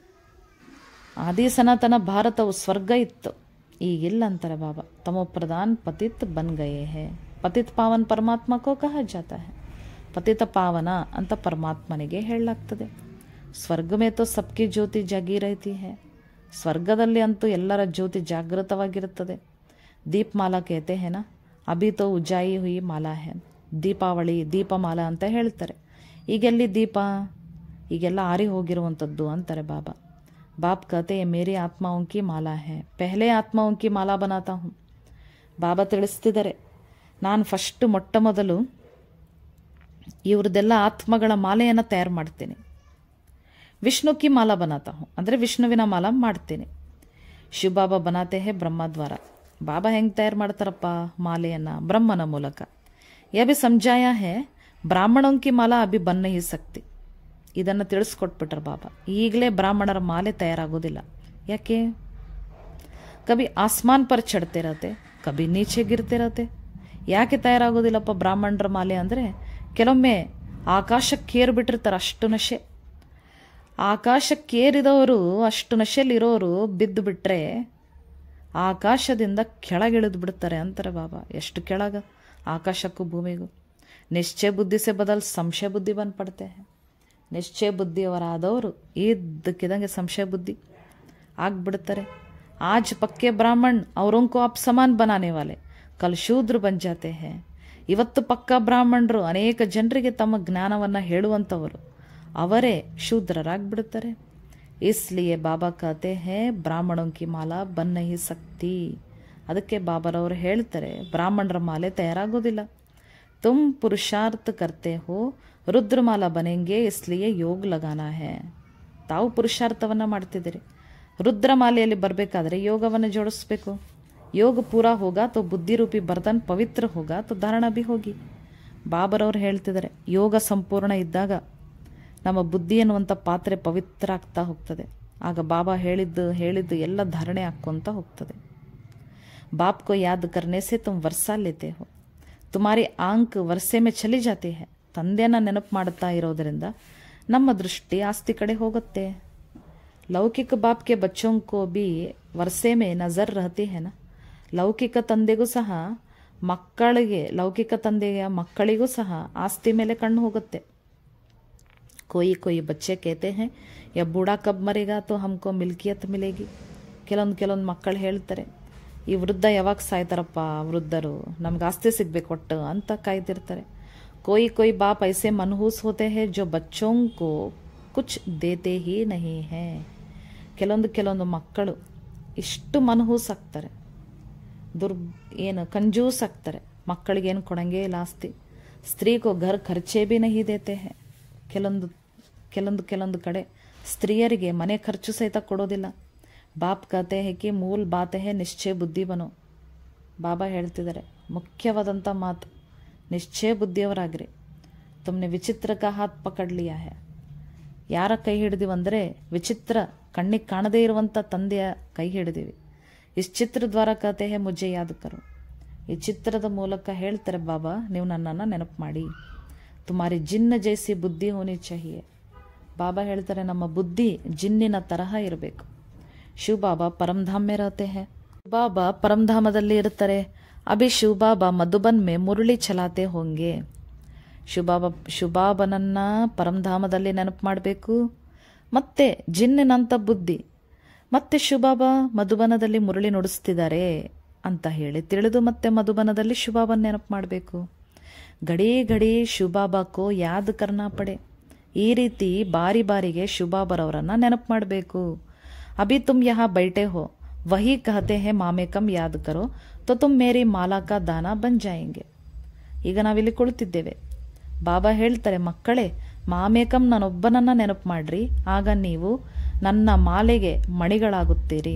Speaker 3: ಆದಿ ಸನಾತನ ಭಾರತವು ಸ್ವರ್ಗ ಇತ್ತು ಈಗಿಲ್ಲ ಅಂತಾರೆ ಬಾಬಾ ತಮೋ ಪ್ರಧಾನ್ ಪತಿತ್ ಬನ್ ಗಯೇ ಹೇ ಪತಿತ್ ಪಾವನ್ ಪರಮಾತ್ಮ ಕೋ ಕಹ ಜಾತ ಹೇ ಪತಿತ ಪಾವನ ಅಂತ ಪರಮಾತ್ಮನಿಗೆ ಹೇಳಲಾಗ್ತದೆ ಸ್ವರ್ಗ ಮೇ ತೋ ಸಬ್ಕಿ ಜ್ಯೋತಿ ಜಗಿ ರೈತಿ ಹೇ ಸ್ವರ್ಗದಲ್ಲಿ ಅಂತೂ ಎಲ್ಲರ ಜ್ಯೋತಿ ಜಾಗೃತವಾಗಿರುತ್ತದೆ ದೀಪಮಾಲಾ ಕೇತೆ ಹೇನ ಅಭಿ ತೋ ಉಜಾಯಿ ಹುಯಿ ಮಾಲಾ ಹೇ ದೀಪಾವಳಿ ದೀಪಮಾಲಾ ಅಂತ ಹೇಳ್ತಾರೆ ಈಗೆಲ್ಲಿ ದೀಪ ಈಗೆಲ್ಲ ಆರಿ ಹೋಗಿರುವಂಥದ್ದು ಅಂತಾರೆ ಬಾಬಾ ಬಾಪ್ कहते ये मेरी आत्माओं की माला है पहले आत्माओं की माला बनाता हूँ ಬಾಬಾ ತಿಳಿಸ್ತಿದ್ದಾರೆ ನಾನು ಫಸ್ಟ್ ಮೊಟ್ಟ ಮೊದಲು ಇವ್ರದ್ದೆಲ್ಲ ಆತ್ಮಗಳ ಮಾಲೆಯನ್ನು ತಯಾರು ಮಾಡ್ತೀನಿ ವಿಷ್ಣು ಕಿ ಮಾಲಾ ಬನಾತಾ ಹೂँ ಅಂದರೆ ವಿಷ್ಣುವಿನ ಮಾಲಾ ಮಾಡ್ತೀನಿ ಶಿವಬಾಬಾ ಬನಾತೆ ಹೇ ಬ್ರಹ್ಮದ್ವಾರ ಬಾಬಾ ಹೆಂಗೆ ತಯಾರು ಮಾಡ್ತಾರಪ್ಪ ಮಾಲೆಯನ್ನು ಬ್ರಹ್ಮನ ಮೂಲಕ ಯಾ ಭಿ ಸಮझाया है ಬ್ರಾಹ್ಮಣೋಂಕಿ ಮಾಲಾ ಅಭಿ ಬನ್ನ ಈ ಸಕ್ತಿ ಇದನ್ನು ತಿಳಿಸ್ಕೊಟ್ಬಿಟ್ರು ಬಾಬಾ ಈಗಲೇ ಬ್ರಾಹ್ಮಣರ ಮಾಲೆ ತಯಾರಾಗೋದಿಲ್ಲ ಯಾಕೆ ಕಭಿ ಆಸ್ಮಾನ್ ಪರ್ ಚಡ್ತೆ ಇರತ್ತೆ ಕಭಿ ನೀಚೆ ಗಿರ್ತೆ ಇರತ್ತೆ ಯಾಕೆ ತಯಾರಾಗೋದಿಲ್ಲಪ್ಪ ಬ್ರಾಹ್ಮಣರ ಮಾಲೆ ಅಂದರೆ ಕೆಲವೊಮ್ಮೆ ಆಕಾಶಕ್ಕೇರು ಬಿಟ್ಟಿರ್ತಾರೆ ಅಷ್ಟು ನಶೆ ಆಕಾಶಕ್ಕೇರಿದವರು ಅಷ್ಟು ನಶೆಯಲ್ಲಿರೋರು ಬಿದ್ದು ಬಿಟ್ರೆ ಆಕಾಶದಿಂದ ಕೆಳಗಿಳಿದು ಬಿಡ್ತಾರೆ ಅಂತಾರೆ ಬಾಬಾ ಎಷ್ಟು ಕೆಳಗ ಆಕಾಶಕ್ಕೂ ಭೂಮಿಗೂ ನಿಶ್ಚಯ ಬುದ್ಧಿ ಸೆ ಬದಲ್ ಸಂಶಯ ಬುದ್ಧಿ ಬಂದು ಪಡ್ತೆ ನಿಶ್ಚಯ ಬುದ್ಧಿಯವರಾದವರು ಇದ್ದಕ್ಕಿದಂಗೆ ಸಂಶಯ ಬುದ್ಧಿ ಆಗ್ಬಿಡ್ತಾರೆ ಆಜ್ ಪಕ್ಕೆ ಬ್ರಾಹ್ಮಣ್ ಅವರೊಂಕು ಅಪ್ ಸಮಾನ್ ಬನಾನೆ ವಾಲೆ ಕಲ್ ಶೂದ್ರ ಬನ್ ಜಾತೆ ಹೇ ಇವತ್ತು ಪಕ್ಕ ಬ್ರಾಹ್ಮಣರು ಅನೇಕ ಜನರಿಗೆ ತಮ್ಮ ಜ್ಞಾನವನ್ನು ಹೇಳುವಂಥವರು ಅವರೇ ಶೂದ್ರರಾಗ್ಬಿಡ್ತಾರೆ ಇಸ್ಲಿಯೇ ಬಾಬಾ ಕತೆ ಹೇ ಬ್ರಾಹ್ಮಣೋಂಕಿ ಮಾಲಾ ಬನ್ನ ಹಿ ಸಕ್ತಿ ಅದಕ್ಕೆ ಬಾಬರವರು ಹೇಳ್ತಾರೆ ಬ್ರಾಹ್ಮಣರ ಮಾಲೆ ತಯಾರಾಗೋದಿಲ್ಲ ತುಮ್ ಪುರುಷಾರ್ಥ ಕರ್ತೆ ಹೋ ರುದ್ರಮಾಲಾ ಬನೆಂಗೆ ಇಸ್ಲಿಯೇ ಯೋಗ ಲಗಾನ ಹೇ ತಾವು ಪುರುಷಾರ್ಥವನ್ನು ಮಾಡ್ತಿದ್ದೀರಿ ರುದ್ರಮಾಲೆಯಲ್ಲಿ ಬರಬೇಕಾದ್ರೆ ಯೋಗವನ್ನು ಜೋಡಿಸ್ಬೇಕು ಯೋಗ ಪೂರಾ ಹೋಗ ತೋ ಬುದ್ಧಿರೂಪಿ ಬರ್ದನ್ ಪವಿತ್ರ ಹೋಗ ತೋ ಧಾರಣ ಬಿ ಹೋಗಿ ಬಾಬರವ್ರು ಹೇಳ್ತಿದ್ದಾರೆ ಯೋಗ ಸಂಪೂರ್ಣ ಇದ್ದಾಗ ನಮ್ಮ ಬುದ್ಧಿ ಅನ್ನುವಂಥ ಪಾತ್ರೆ ಪವಿತ್ರ ಆಗ್ತಾ ಹೋಗ್ತದೆ ಆಗ ಬಾಬಾ ಹೇಳಿದ್ದು ಹೇಳಿದ್ದು ಎಲ್ಲ ಧಾರಣೆ ಹಾಕ್ಕೊಂತ ಹೋಗ್ತದೆ बाप को याद करने से तुम वर्षा लेते हो तुम्हारी आंक ವರ್ಷೆ ಮೇ ಚಲಿ ಜಾತಿ ಹೇ ತಂದೆನ ನೆನಪು ಮಾಡುತ್ತಾ ಇರೋದರಿಂದ ನಮ್ಮ ದೃಷ್ಟಿ ಆಸ್ತಿ ಕಡೆ ಹೋಗುತ್ತೆ ಲೌಕಿಕ ಬಾಪ್ ಕೆ ಬಚ್ಚೋಂ ಕೋ ಬಿ ವರ್ಷೆ ಮೇ ನಜರ್ ರಹತಿ ಹೇ ನಾ ಲೌಕಿಕ ತಂದೆಗೂ ಸಹ ಮಕ್ಕಳಿಗೆ ಲೌಕಿಕ ತಂದೆಯ ಮಕ್ಕಳಿಗೂ ಸಹ ಆಸ್ತಿ ಮೇಲೆ ಕಣ್ಣು ಹೋಗುತ್ತೆ कोई कोई बच्चे कहते हैं या बूढ़ा कब मरेगा तो हमको मिल्ಕಿಯತ್ ಮಿಲೇಗಿ ಕೆಲವೊಂದು ಕೆಲವೊಂದು ಮಕ್ಕಳು ಹೇಳ್ತಾರೆ ಈ ವೃದ್ಧ ಯಾವಾಗ ಸಾಯ್ತಾರಪ್ಪ ವೃದ್ಧರು ನಮ್ಗೆ ಆಸ್ತಿ ಸಿಗ್ಬೇಕು ಒಟ್ಟು ಅಂತ ಕಾಯ್ತಿರ್ತಾರೆ कोई कोई बाप ऐसे मनहूस होते हैं जो बच्चों को कुछ देते ही नहीं है ಕೆಲವೊಂದು ಕೆಲವೊಂದು ಮಕ್ಕಳು ಇಷ್ಟು ಮನಹೂಸ್ ಆಗ್ತಾರೆ ದುರ್ ಏನು ಕಂಜೂಸ್ ಆಗ್ತಾರೆ ಮಕ್ಕಳಿಗೆ ಏನು ಕೊಡಂಗೇ ಇಲ್ಲ ಆಸ್ತಿ ಸ್ತ್ರೀಗೂ ಘರ್ ಖರ್ಚೆ ಬಿ ನಹಿ ದೇತೆ ಹೇ ಕೆಲವೊಂದು ಕೆಲವೊಂದು ಕೆಲವೊಂದು ಕಡೆ ಸ್ತ್ರೀಯರಿಗೆ ಮನೆ ಖರ್ಚು ಸಹಿತ ಕೊಡೋದಿಲ್ಲ ಬಾಪ್ ಕತೆ ಹೇ ಮೂಲ್ ಬಾತೆ ಹೇ ನಿಶ್ಚಯ ಬುದ್ಧಿ ಬನು ಬಾಬಾ ಹೇಳ್ತಿದ್ದಾರೆ ಮುಖ್ಯವಾದಂಥ ಮಾತು ನಿಶ್ಚಯ ಬುದ್ಧಿಯವರಾಗ್ರಿ ತುಮ್ನೆ ವಿಚಿತ್ರ ಕಾ ಹಾತ್ ಪಕಡ್ ಲಿಯಾ ಹೇ ಯಾರ ಕೈ ಹಿಡಿದಿವಂದರೆ ವಿಚಿತ್ರ ಕಣ್ಣಿಗೆ ಕಾಣದೇ ಇರುವಂಥ ತಂದೆಯ ಕೈ ಹಿಡಿದಿವಿ ಇಸ್ ಚಿತ್ರ ದ್ವಾರ ಕತೆ ಹೇ ಮುಜ್ಜೆ ಯಾದ್ ಕರು ಈ ಚಿತ್ರದ ಮೂಲಕ ಹೇಳ್ತಾರೆ ಬಾಬಾ ನೀವು ನನ್ನನ್ನು ನೆನಪು ಮಾಡಿ ತುಮಾರಿ ಜಿನ್ನ ಜೈಸಿ ಬುದ್ಧಿ ಹೋನಿ ಚಾಹಿಯೆ ಬಾಬಾ ಹೇಳ್ತಾರೆ ನಮ್ಮ ಬುದ್ಧಿ ಜಿನ್ನಿನ ತರಹ ಇರಬೇಕು ಶಿವ ಬಾಬಾ ಪರಮಧಾಮೆ ರಹತೆ ಹೇ ಬಾಬಾ ಪರಮಧಾಮದಲ್ಲಿ ಇರ್ತಾರೆ ಅಭಿ ಶಿವ ಬಾಬಾ ಮಧುಬನ್ ಮೇ ಮುರುಳಿ ಚಲಾತೆ ಹೋಂಗೆ ಶಿವಬಾಬಾ ಶಿವಬಾಬನನ್ನ ಪರಮಧಾಮದಲ್ಲಿ ನೆನಪು ಮಾಡಬೇಕು ಮತ್ತೆ ಜಿನ್ನಿನಂಥ ಬುದ್ಧಿ ಮತ್ತೆ ಶಿವಬಾಬಾ ಮಧುಬನದಲ್ಲಿ ಮುರಳಿ ನುಡಿಸ್ತಿದ್ದಾರೆ ಅಂತ ಹೇಳಿ ತಿಳಿದು ಮತ್ತೆ ಮಧುಬನದಲ್ಲಿ ಶಿವಬಾಬನ ನೆನಪು ಮಾಡಬೇಕು ಗಡಿ ಗಡಿ ಶಿವಬಾಬಾಕೋ ಯಾದ್ ಕರ್ನಾ ಪಡೆ ಈ ರೀತಿ ಬಾರಿ ಬಾರಿಗೆ ಶಿವಬಾಬರವರನ್ನ ನೆನಪು ಮಾಡಬೇಕು ಅಭಿ ತುಮ್ ಯಹಾ ಬೈಟೆ ಹೋ ವಹಿ ಕಹತೆ ಹೇ ಮಾಮೆ ಕಮ್ ಯಾದ್ ಕರೋ ತೋ ತುಮ್ ಮೇರಿ ಮಾಲಾ ಕಾ ದಾನ ಬನ್ ಜಾಯೆಂಗೆ ಈಗ ನಾವಿಲ್ಲಿ ಕುಳಿತಿದ್ದೇವೆ ಬಾಬಾ ಹೇಳ್ತಾರೆ ಮಕ್ಕಳೇ ಮಾಮೇಕಂ ನಾನೊಬ್ಬನನ್ನ ನೆನಪು ಮಾಡ್ರಿ ಆಗ ನೀವು ನನ್ನ ಮಾಲೆಗೆ ಮಣಿಗಳಾಗುತ್ತೀರಿ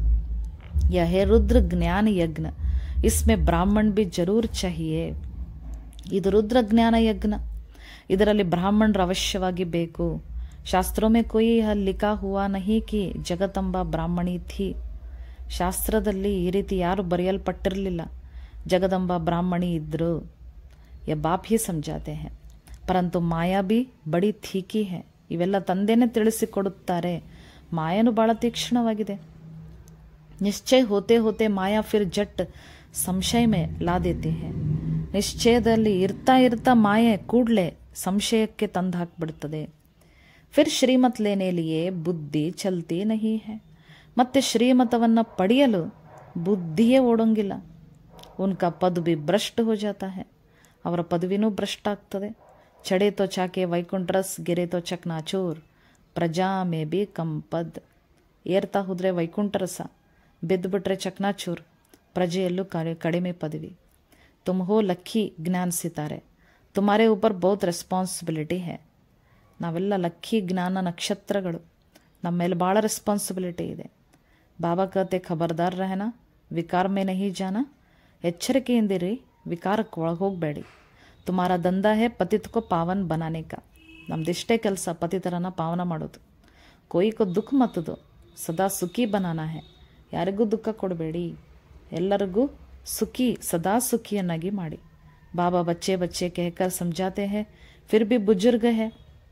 Speaker 3: ಯಹೇ ರುದ್ರ ಜ್ಞಾನ ಯಜ್ಞ ಇಸ್ಮೆ ಬ್ರಾಹ್ಮಣ್ ಬಿ ಜರೂರ್ ಚಹಿಯೇ ಇದು ರುದ್ರ ಜ್ಞಾನ ಯಜ್ಞ ಇದರಲ್ಲಿ ಬ್ರಾಹ್ಮಣರು ಅವಶ್ಯವಾಗಿ ಬೇಕು ಶಾಸ್ತ್ರೋ ಮೇ ಕೊಯ್ ಯಹ ಲಿಖಾ ಹುವಾ ನಹಿ ಕಿ ಜಗದಂಬ ಬ್ರಾಹ್ಮಣಿ ಥಿ ಶಾಸ್ತ್ರದಲ್ಲಿ ಈ ರೀತಿ ಯಾರು ಬರೆಯಲ್ಪಟ್ಟಿರಲಿಲ್ಲ ಜಗದಂಬ ಬ್ರಾಹ್ಮಣಿ ಇದ್ರು ಯ ಬಾಪ್ ಹಿ ಸಮಜಾತೆ ಹೇ ಪರಂತು ಮಾಯಾ ಬಿ ಬಡಿ ಥೀಕಿ ಹೇ ಇವೆಲ್ಲ ತಂದೆನೇ ತಿಳಿಸಿಕೊಡುತ್ತಾರೆ ಮಾಯನು ಬಹಳ ತೀಕ್ಷ್ಣವಾಗಿದೆ ನಿಶ್ಚಯ ಹೋತೆ ಹೋತೆ ಮಾಯಾ ಫಿರ್ ಜಟ್ ಸಂಶಯ ಮೇ ಲಾ ದೇತಿ ಹೇ ನಿಶ್ಚಯದಲ್ಲಿ ಇರ್ತಾ ಇರ್ತಾ ಮಾಯೆ ಕೂಡ್ಲೆ ಸಂಶಯಕ್ಕೆ ತಂದು ಹಾಕ್ಬಿಡ್ತದೆ ಫಿರ್ ಶ್ರೀಮತ್ ಲೇನೆ ಲಿಯೇ ಬುದ್ಧಿ ಚಲ್ತಿ ನಹಿ ಹೇ ಮತ್ತೆ ಶ್ರೀಮತವನ್ನು ಪಡೆಯಲು ಬುದ್ಧಿಯೇ ಓಡೋಂಗಿಲ್ಲ ಉನ್ಕಾ ಪದವಿ ಭ್ರಷ್ಟ ಹೋ ಜಾತಾ ಹೇ ಅವರ ಪದವಿನೂ ಭ್ರಷ್ಟ ಆಗ್ತದೆ ಚಡೆ ತೋ ಚಾಕೆ ವೈಕುಂಠರಸ್ ಗಿರೆ ತೋ ಚಕ್ನಾಚೂರ್ ಪ್ರಜಾ ಮೇ ಬಿ ಕಂಪದ್ ಏರ್ತಾ ಹೋದ್ರೆ ವೈಕುಂಠರಸ ಬಿದ್ದುಬಿಟ್ರೆ ಚಕ್ನಾಚೂರ್ ಪ್ರಜೆಯಲ್ಲೂ ಕಡಿ ಕಡಿಮೆ ಪದವಿ ತುಮ್ ಹೋ ಲಕ್ಕಿ ಜ್ಞಾನ ಸಿತಾರೆ ತುಮಾರೇ ಊಪರ್ ಬಹುತ್ ರೆಸ್ಪಾನ್ಸಿಬಿಲಿಟಿ ಹೇ ನಾವೆಲ್ಲ ಲಕ್ಕಿ ಜ್ಞಾನ ನಕ್ಷತ್ರಗಳು ನಮ್ಮ ಮೇಲೆ ಭಾಳ ರೆಸ್ಪಾನ್ಸಿಬಿಲಿಟಿ ಇದೆ ಬಾಬಾ ಕತೆ ಖಬರ್ದಾರ್ ರಹನ ವಿಕಾರ ಮೇ ನಹಿ ಜಾನ ಎಚ್ಚರಿಕೆಯಿಂದಿರಿ ವಿಕಾರಕ್ಕೆ ಒಳಗೆ ಹೋಗಬೇಡಿ ತುಮಾರ ದಂಧ ಹೇ ಪತಿತ್ಕೋ ಪಾವನ್ ಬನಾನೇಕ ನಮ್ದಿಷ್ಟೇ ಕೆಲಸ ಪತಿತರನ್ನ ಪಾವನ ಮಾಡೋದು ಕೊಯ್ಕೋ ದುಃಖ ಮತ್ತದು ಸದಾ ಸುಖಿ ಬನಾನ ಹೇ ಯಾರಿಗೂ ದುಃಖ ಕೊಡಬೇಡಿ ಎಲ್ಲರಿಗೂ ಸುಖಿ ಸದಾ ಸುಖಿಯನ್ನಾಗಿ ಮಾಡಿ ಬಾಬಾ ಬಚ್ಚೆ ಬಚ್ಚೆ ಕೇಕರ್ ಸಮಜಾತೆ ಹೇ ಫಿರ್ ಬಿ ಬುಜುರ್ಗ ಹೇ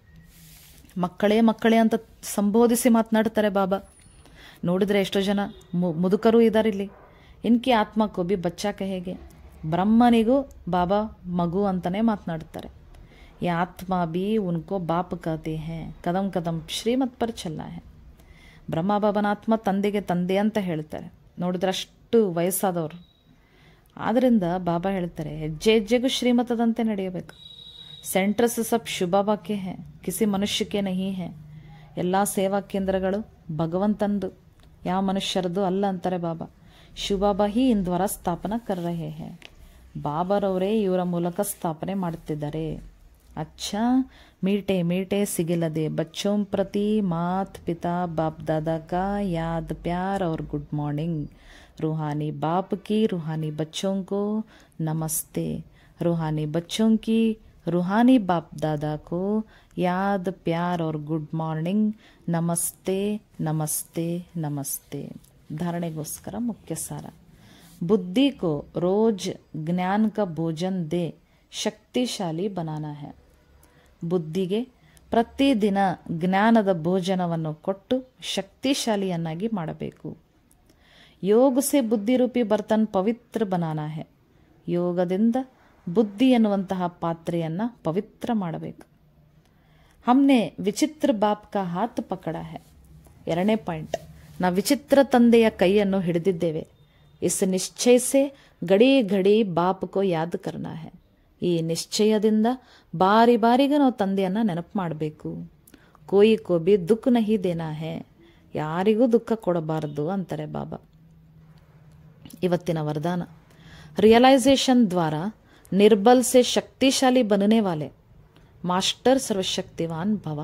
Speaker 3: ಮಕ್ಕಳೇ ಮಕ್ಕಳೇ ಅಂತ ಸಂಬೋಧಿಸಿ ಮಾತನಾಡ್ತಾರೆ ಬಾಬಾ ನೋಡಿದ್ರೆ ಎಷ್ಟೋ ಜನ ಮು- ಮುದುಕರು ಇದ್ದಾರೆ ಇಲ್ಲಿ ಇನ್ಕಿ ಆತ್ಮಕ್ಕೂ ಬಿ ಬಚ್ಚಾ ಕಹೆಗೆ ಬ್ರಹ್ಮನಿಗೂ ಬಾಬಾ ಮಗು ಅಂತಲೇ ಮಾತನಾಡ್ತಾರೆ ಈ ಆತ್ಮ ಬಿ ಉನ್ಕೋ ಬಾಪ್ ಕತೆ ಹೇ ಕದಂ ಕದಂ ಶ್ರೀಮತ್ ಪರ್ ಚಲ್ಲ ಹೇ ಬ್ರಹ್ಮ ಬಾಬನ ಆತ್ಮ ತಂದೆಗೆ ತಂದೆ ಅಂತ ಹೇಳ್ತಾರೆ ನೋಡಿದ್ರೆ ಅಷ್ಟು ವಯಸ್ಸಾದವರು ಆದ್ದರಿಂದ ಬಾಬಾ ಹೇಳ್ತಾರೆ ಹೆಜ್ಜೆ ಹೆಜ್ಜೆಗೂ ಶ್ರೀಮತದಂತೆ ನಡೆಯಬೇಕು ಸೆಂಟ್ರಸ್ ಸಬ್ ಶುಭ ವಾಕ್ಯ ಹೇ ಕಿಸಿ ಮನುಷ್ಯಕ್ಕೆ ನಹಿ ಹೇ ಎಲ್ಲ ಸೇವಾ ಕೇಂದ್ರಗಳು ಭಗವಂತಂದು ಯಾವ ಮನುಷ್ಯರದು ಅಲ್ಲ ಅಂತಾರೆ ಬಾಬಾ ಶಿವಬಾಬಾ ಹಿ ಇಂದ್ವರ ಸ್ಥಾಪನಾ ಕರ್ ರಹೆ ಹೇ ಬಾಬರವರೇ ಇವರ ಮೂಲಕ ಸ್ಥಾಪನೆ ಮಾಡುತ್ತಿದ್ದಾರೆ अच्छा मीठे मीठे सिगिलदे बच्चों प्रति मात पिता बाप दादा का याद प्यार और गुड मॉर्निंग रूहानी बाप की रूहानी बच्चों को नमस्ते रूहानी बच्चों की रूहानी बाप दादा को याद प्यार और गुड मॉर्निंग नमस्ते नमस्ते नमस्ते धारणेಗೋಸ್ಕರ ಮುಖ್ಯ ಸಾರ बुद्धि को रोज ज्ञान का भोजन दे ಶಕ್ತಿಶಾಲಿ ಬನಾನ ಹೇ ಬುದ್ಧಿಗೆ ಪ್ರತಿದಿನ ಜ್ಞಾನದ ಭೋಜನವನ್ನು ಕೊಟ್ಟು ಶಕ್ತಿಶಾಲಿಯನ್ನಾಗಿ ಮಾಡಬೇಕು ಯೋಗ ಸೆ ಬುದ್ಧಿರೂಪಿ ಬರ್ತನ್ ಪವಿತ್ರ ಬನಾನ ಹೇ ಯೋಗದಿಂದ ಬುದ್ಧಿ ಎನ್ನುವಂತಹ ಪಾತ್ರೆಯನ್ನ ಪವಿತ್ರ ಮಾಡಬೇಕು ಹಮ್ನೆ ವಿಚಿತ್ರ ಬಾಪ್ ಕಾ ಹಾತ್ ಪಕಡ ಹೇ ಎರಡನೇ ಪಾಯಿಂಟ್ ನಾವು ವಿಚಿತ್ರ ತಂದೆಯ ಕೈಯನ್ನು ಹಿಡಿದಿದ್ದೇವೆ ಇಸ್ ನಿಶ್ಚಯ ಸೆ ಗಡಿ ಗಡಿ ಬಾಪ್ ಕೋ ಯಾದ್ ಕರ್ನಾ ಹೇ ಈ ನಿಶ್ಚಯದಿಂದ ಬಾರಿ ಬಾರಿಗೆ ನಾವು ತಂದೆಯನ್ನ ನೆನಪು ಮಾಡಬೇಕು ಕೋಯಿ ಕೋಬಿ ದುಃಖ ನಹಿ ದೇನಾ ಹೇ ಯಾರಿಗೂ ದುಃಖ ಕೊಡಬಾರದು ಅಂತಾರೆ ಬಾಬಾ ಇವತ್ತಿನ ವರದಾನ रियलाइजेशन द्वारा निर्बल से शक्तिशाली बनने वाले ಮಾಸ್ಟರ್ ಸರ್ವಶಕ್ತಿವಾನ್ ಭವ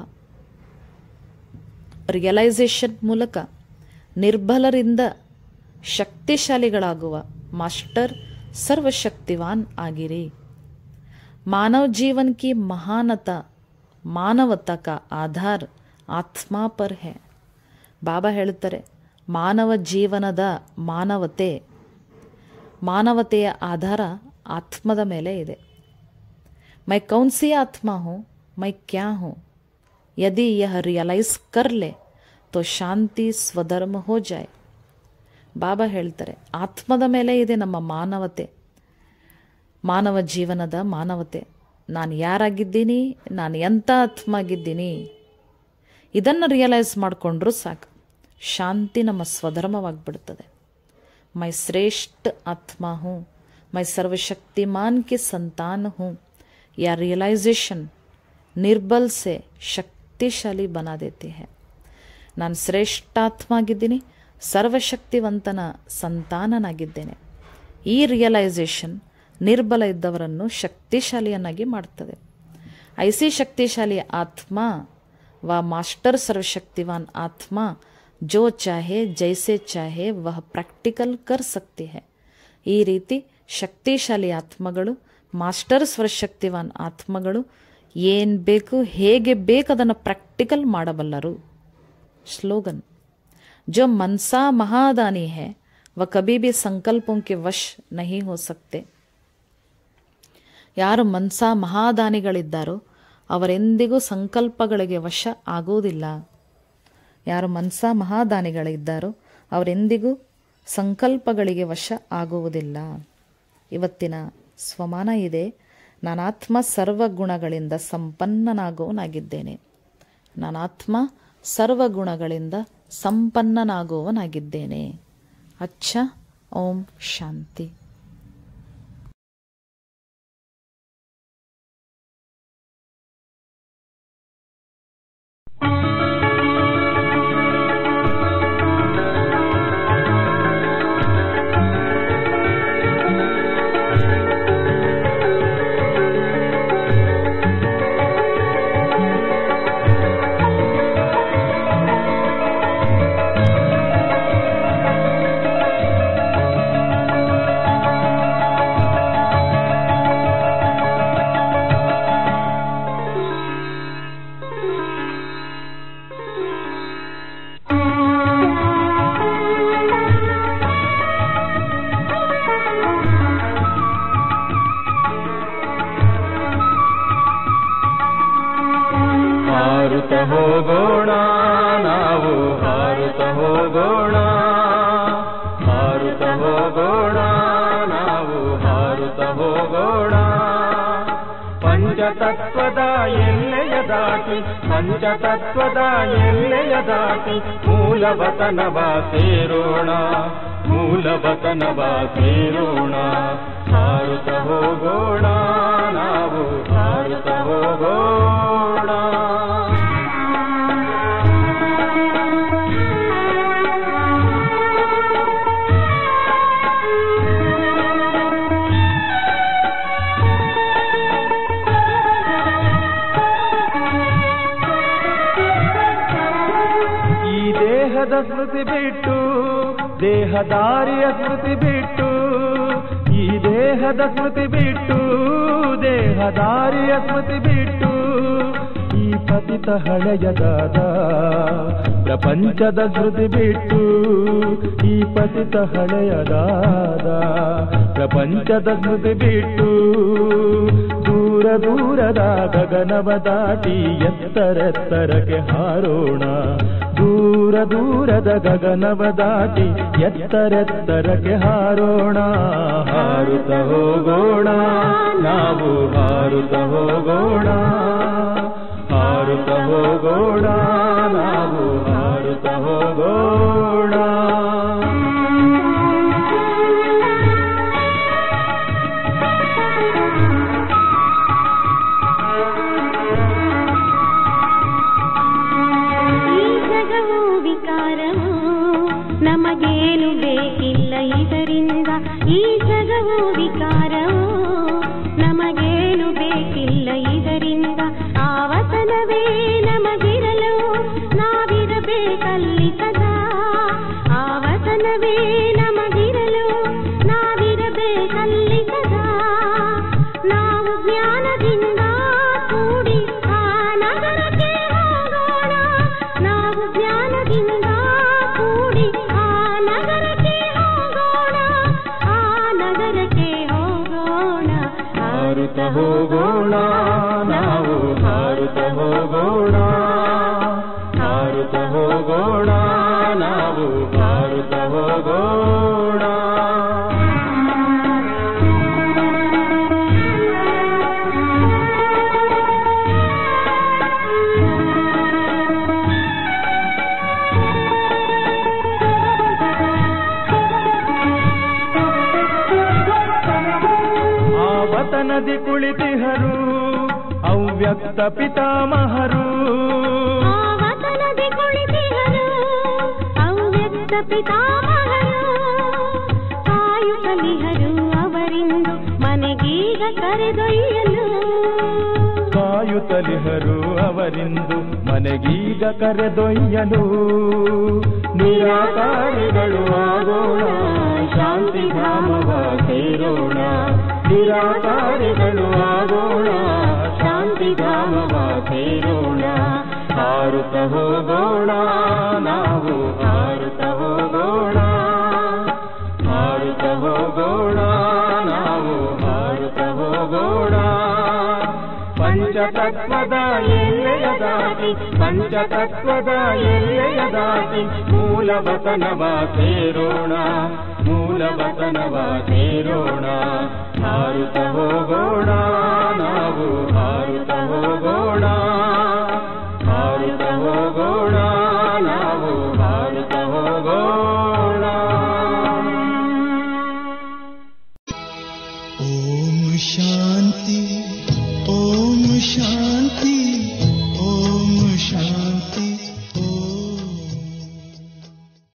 Speaker 3: ರಿಯಲೈಸೇಷನ್ ಮೂಲಕ ನಿರ್ಬಲರಿಂದ ಶಕ್ತಿಶಾಲಿಗಳಾಗುವ ಮಾಸ್ಟರ್ ಸರ್ವಶಕ್ತಿವಾನ್ ಆಗಿರಿ मानव जीवन की महानता ಮಾನವತಾ का ಆಧಾರ್ ಆತ್ಮ ಪರ್ ಹೇ ಬಾಬಾ ಹೇಳುತ್ತಾರೆ ಮಾನವ ಜೀವನದ ಮಾನವತೆ ಮಾನವತೆಯ ಆಧಾರ ಆತ್ಮದ ಮೇಲೆ ಇದೆ मैं कौन सी आत्मा हूँ मैं क्या हूँ यदि यह रियलाइज कर ले तो ಶಾಂತಿ ಸ್ವಧರ್ಮ ಹೋ ಜಾಯ್ ಬಾಬಾ ಹೇಳ್ತಾರೆ ಆತ್ಮದ ಮೇಲೆ ಇದೆ ನಮ್ಮ ಮಾನವತೆ ಮಾನವ ಜೀವನದ ಮಾನವತೆ ನಾನು ಯಾರಾಗಿದ್ದೀನಿ ನಾನು ಎಂಥ ಆತ್ಮ ಆಗಿದ್ದೀನಿ ಇದನ್ನು ರಿಯಲೈಸ್ ಮಾಡಿಕೊಂಡ್ರೂ ಸಾಕು ಶಾಂತಿ ನಮ್ಮ ಸ್ವಧರ್ಮವಾಗಿಬಿಡ್ತದೆ मैं श्रेष्ठ आत्मा हूँ मैं सर्वशक्तिमान की संतान हूँ यह रियलाइजेशन ನಿರ್ಬಲ್ ಸೆ ಶಕ್ತಿಶಾಲಿ ಬನಾ ದೇತಿ ಹೇ ನಾನು ಶ್ರೇಷ್ಠ ಆತ್ಮ ಆಗಿದ್ದೀನಿ ಸರ್ವಶಕ್ತಿವಂತನ ಸಂತಾನನಾಗಿದ್ದೇನೆ ಈ ರಿಯಲೈಸೇಷನ್ ನಿರ್ಬಲ ಇದ್ದವರನ್ನು ಶಕ್ತಿಶಾಲಿಯನ್ನಾಗಿ ಮಾಡ್ತದೆ ಐಸಿ ಶಕ್ತಿಶಾಲಿ ಆತ್ಮ ವ ಮಾಸ್ಟರ್ ಸರ್ವಶಕ್ತಿವಾನ್ ಆತ್ಮ ಜೋ ಚಾಹೆ ಜೈಸೆ ಚಾಹೆ ವಹ ಪ್ರಾಕ್ಟಿಕಲ್ ಕರ್ ಸಕ್ತಿ ಹೇ ಈ ರೀತಿ ಶಕ್ತಿಶಾಲಿ ಆತ್ಮಗಳು ಮಾಸ್ಟರ್ ಸ್ವರಶಕ್ತಿವಾನ್ ಆತ್ಮಗಳು ಏನು ಬೇಕು ಹೇಗೆ ಬೇಕು ಅದನ್ನು ಪ್ರಾಕ್ಟಿಕಲ್ ಮಾಡಬಲ್ಲರು ಸ್ಲೋಗನ್ जो मनसा महादानी है वह कभी भी संकल्पों के वश नहीं हो सकते ಯಾರು ಮನ್ಸಾ ಮಹಾದಾನಿಗಳಿದ್ದಾರೋ ಅವರೆಂದಿಗೂ ಸಂಕಲ್ಪಗಳಿಗೆ ವಶ ಆಗುವುದಿಲ್ಲ ಯಾರು ಮನ್ಸಾ ಮಹಾದಾನಿಗಳಿದ್ದಾರೋ ಅವರೆಂದಿಗೂ ಸಂಕಲ್ಪಗಳಿಗೆ ವಶ ಆಗುವುದಿಲ್ಲ ಇವತ್ತಿನ ಸ್ವಮಾನ ಇದೆ ನಾನಾತ್ಮ ಸರ್ವ ಗುಣಗಳಿಂದ ಸಂಪನ್ನನಾಗುವನಾಗಿದ್ದೇನೆ ನಾನಾತ್ಮ ಸರ್ವ ಗುಣಗಳಿಂದ ಸಂಪನ್ನನಾಗುವನಾಗಿದ್ದೇನೆ ಅಚ್ಚ ಓಂ ಶಾಂತಿ
Speaker 2: ಹೋಗೋಣ ನಾವು ಹಾರುತ್ತ ಹೋಗೋಣ ಹಾರುತ್ತ ಹೋಗೋಣ ನಾವು ಹಾರುತ್ತ ಹೋಗೋಣ ಪಂಚತತ್ವದ ಎಲ್ಲೆಯ ದಾಟಿ ಪಂಚತತ್ವದ ಎಲ್ಲೆಯ ದಾಟಿ ಮೂಲವತನವ ಸೇರೋಣ ಮೂಲವತನವ ಸೇರೋಣ ಹಾರುತ್ತ ಹೋಗೋಣ ನಾವು ಹಾರುತ್ತ ಹೋಗೋಣ ಈ ದೇಹದ ಸ್ಮೃತಿ ಬಿಟ್ಟು ದೇಹದಾರಿಯ ಸ್ಮೃತಿ ಬಿಟ್ಟು ಈ ದೇಹದ ಸ್ಮೃತಿ ಬಿಟ್ಟು ದೇಹದಾರಿಯ ಸ್ಮೃತಿ ಬಿಟ್ಟು ಈ ಪತಿತ ಹಳೆಯದಾದ ಪ್ರಪಂಚದ ಸ್ಮೃತಿ ಬಿಟ್ಟು ಈ ಪತಿತ ಹಳೆಯದಾದ ಪ್ರಪಂಚದ ಸ್ಮೃತಿ ಬಿಟ್ಟು ದೂರ ದೂರದ ಗಗನವ ದಾಟಿ ಎತ್ತರೆತ್ತರಕ್ಕೆ ಹಾರೋಣ ದೂರ ದೂರದ ಗಗನವ ದಾಟಿ ಎತ್ತರೆತ್ತರಕ್ಕೆ ಹಾರೋಣ ಹಾರುತ್ತ ಹೋಗೋಣ ನಾವು ಹಾರುತ್ತ ಹೋಗೋಣ ಹಾರುತ್ತ ಹೋಗೋಣ ನಾವು ಹಾರುತ್ತ ಹೋಗೋಣ
Speaker 4: ಈ ಜಗವು ವಿಕಾರವು ನಮಗೇನು ಬೇಕಿಲ್ಲ ಇದರಿಂದ ಈ ಜಗವು ವಿಕಾರವು ನಮಗೇನು ಬೇಕಿಲ್ಲ ಇದರಿಂದ ಆವತನವೇ ನಮಗಿರಲು ನಾವಿರಬೇಕಲ್ಲಿ ಸದಾ ಆವತನವೇ ನಮಗಿರಲು ನಾವಿರಬೇಕಲ್ಲಿ ಸದಾ ನಾವು ಜ್ಞಾನದಿಂದ ಕೂಡಿ ಆ ನಗರಕ್ಕೆ ಹೋಗೋಣ ನಾವು ಜ್ಞಾನದಿಂದ ಕೂಡಿ ಆ ನಗರಕ್ಕೆ ಹೋಗೋಣ ಆ ನಗರಕ್ಕೆ ಹೋಗೋಣ
Speaker 2: ಹಾರುತ್ತ ಹೋಗೋಣ ನಾವು ಹಾರುತ್ತ ಹೋಗೋಣ ಹಾರುತ್ತ ಹೋಗೋಣ ನಾವು ಹಾರುತ್ತ ಹೋಗೋಣ ಆವತನದಿ ಕುಳಿತಿಹರು ಅವ್ಯಕ್ತ ಪಿತಾಮಹರು
Speaker 4: ಆವತನದಿ ಕುಳಿತಿಹರು ಅವ್ಯಕ್ತ ಪಿತಾಮಹರು ಕಾಯುತ್ತಲಿಹರು ಅವರಿಂದು ಮನೆಗೀಗ ಕರೆದೊಯ್ಯಲು
Speaker 2: ಕಾಯುತ್ತಲಿಹರು ಅವರಿಂದು ಮನೆಗೀಗ ಕರೆದೊಯ್ಯಲು ನಿರಾಕಾರಿಗಳು ಆಗೋಣ ಶಾಂತಿ ಧಾಮವ ಸೇರೋಣ ನಿರಾಕಾರಿಗಳು ಆಗೋಣ ಶಾಂತಿ ಧಾಮವ ಸೇರೋಣ ಹಾರುತ್ತ ಹೋಗೋಣ ನಾವು ಹಾರುತ್ತ ಹೋಗೋಣ ಹಾರುತ್ತ ಹೋಗೋಣ ನಾವು ಹಾರುತ್ತ ಹೋಗೋಣ ಪಂಚತತ್ವದ ಎಲ್ಲೆಯ ದಾಟಿ ಪಂಚತತ್ವದ ಎಲ್ಲೆಯ ದಾಟಿ ಮೂಲವತನವ ಸೇರೋಣ ಮೂಲವತನವ ಸೇರೋಣ ಹಾರುತ್ತ ಹೋಗೋಣ ನಾವು ಹಾರುತ್ತ ಹೋಗೋಣ ಹಾರುತ್ತ ಹೋಗೋಣ ನಾವು ಹಾರುತ್ತ ಹೋಗೋಣ
Speaker 1: ಓಂ ಶಾಂತಿ ಓಂ ಶಾಂತಿ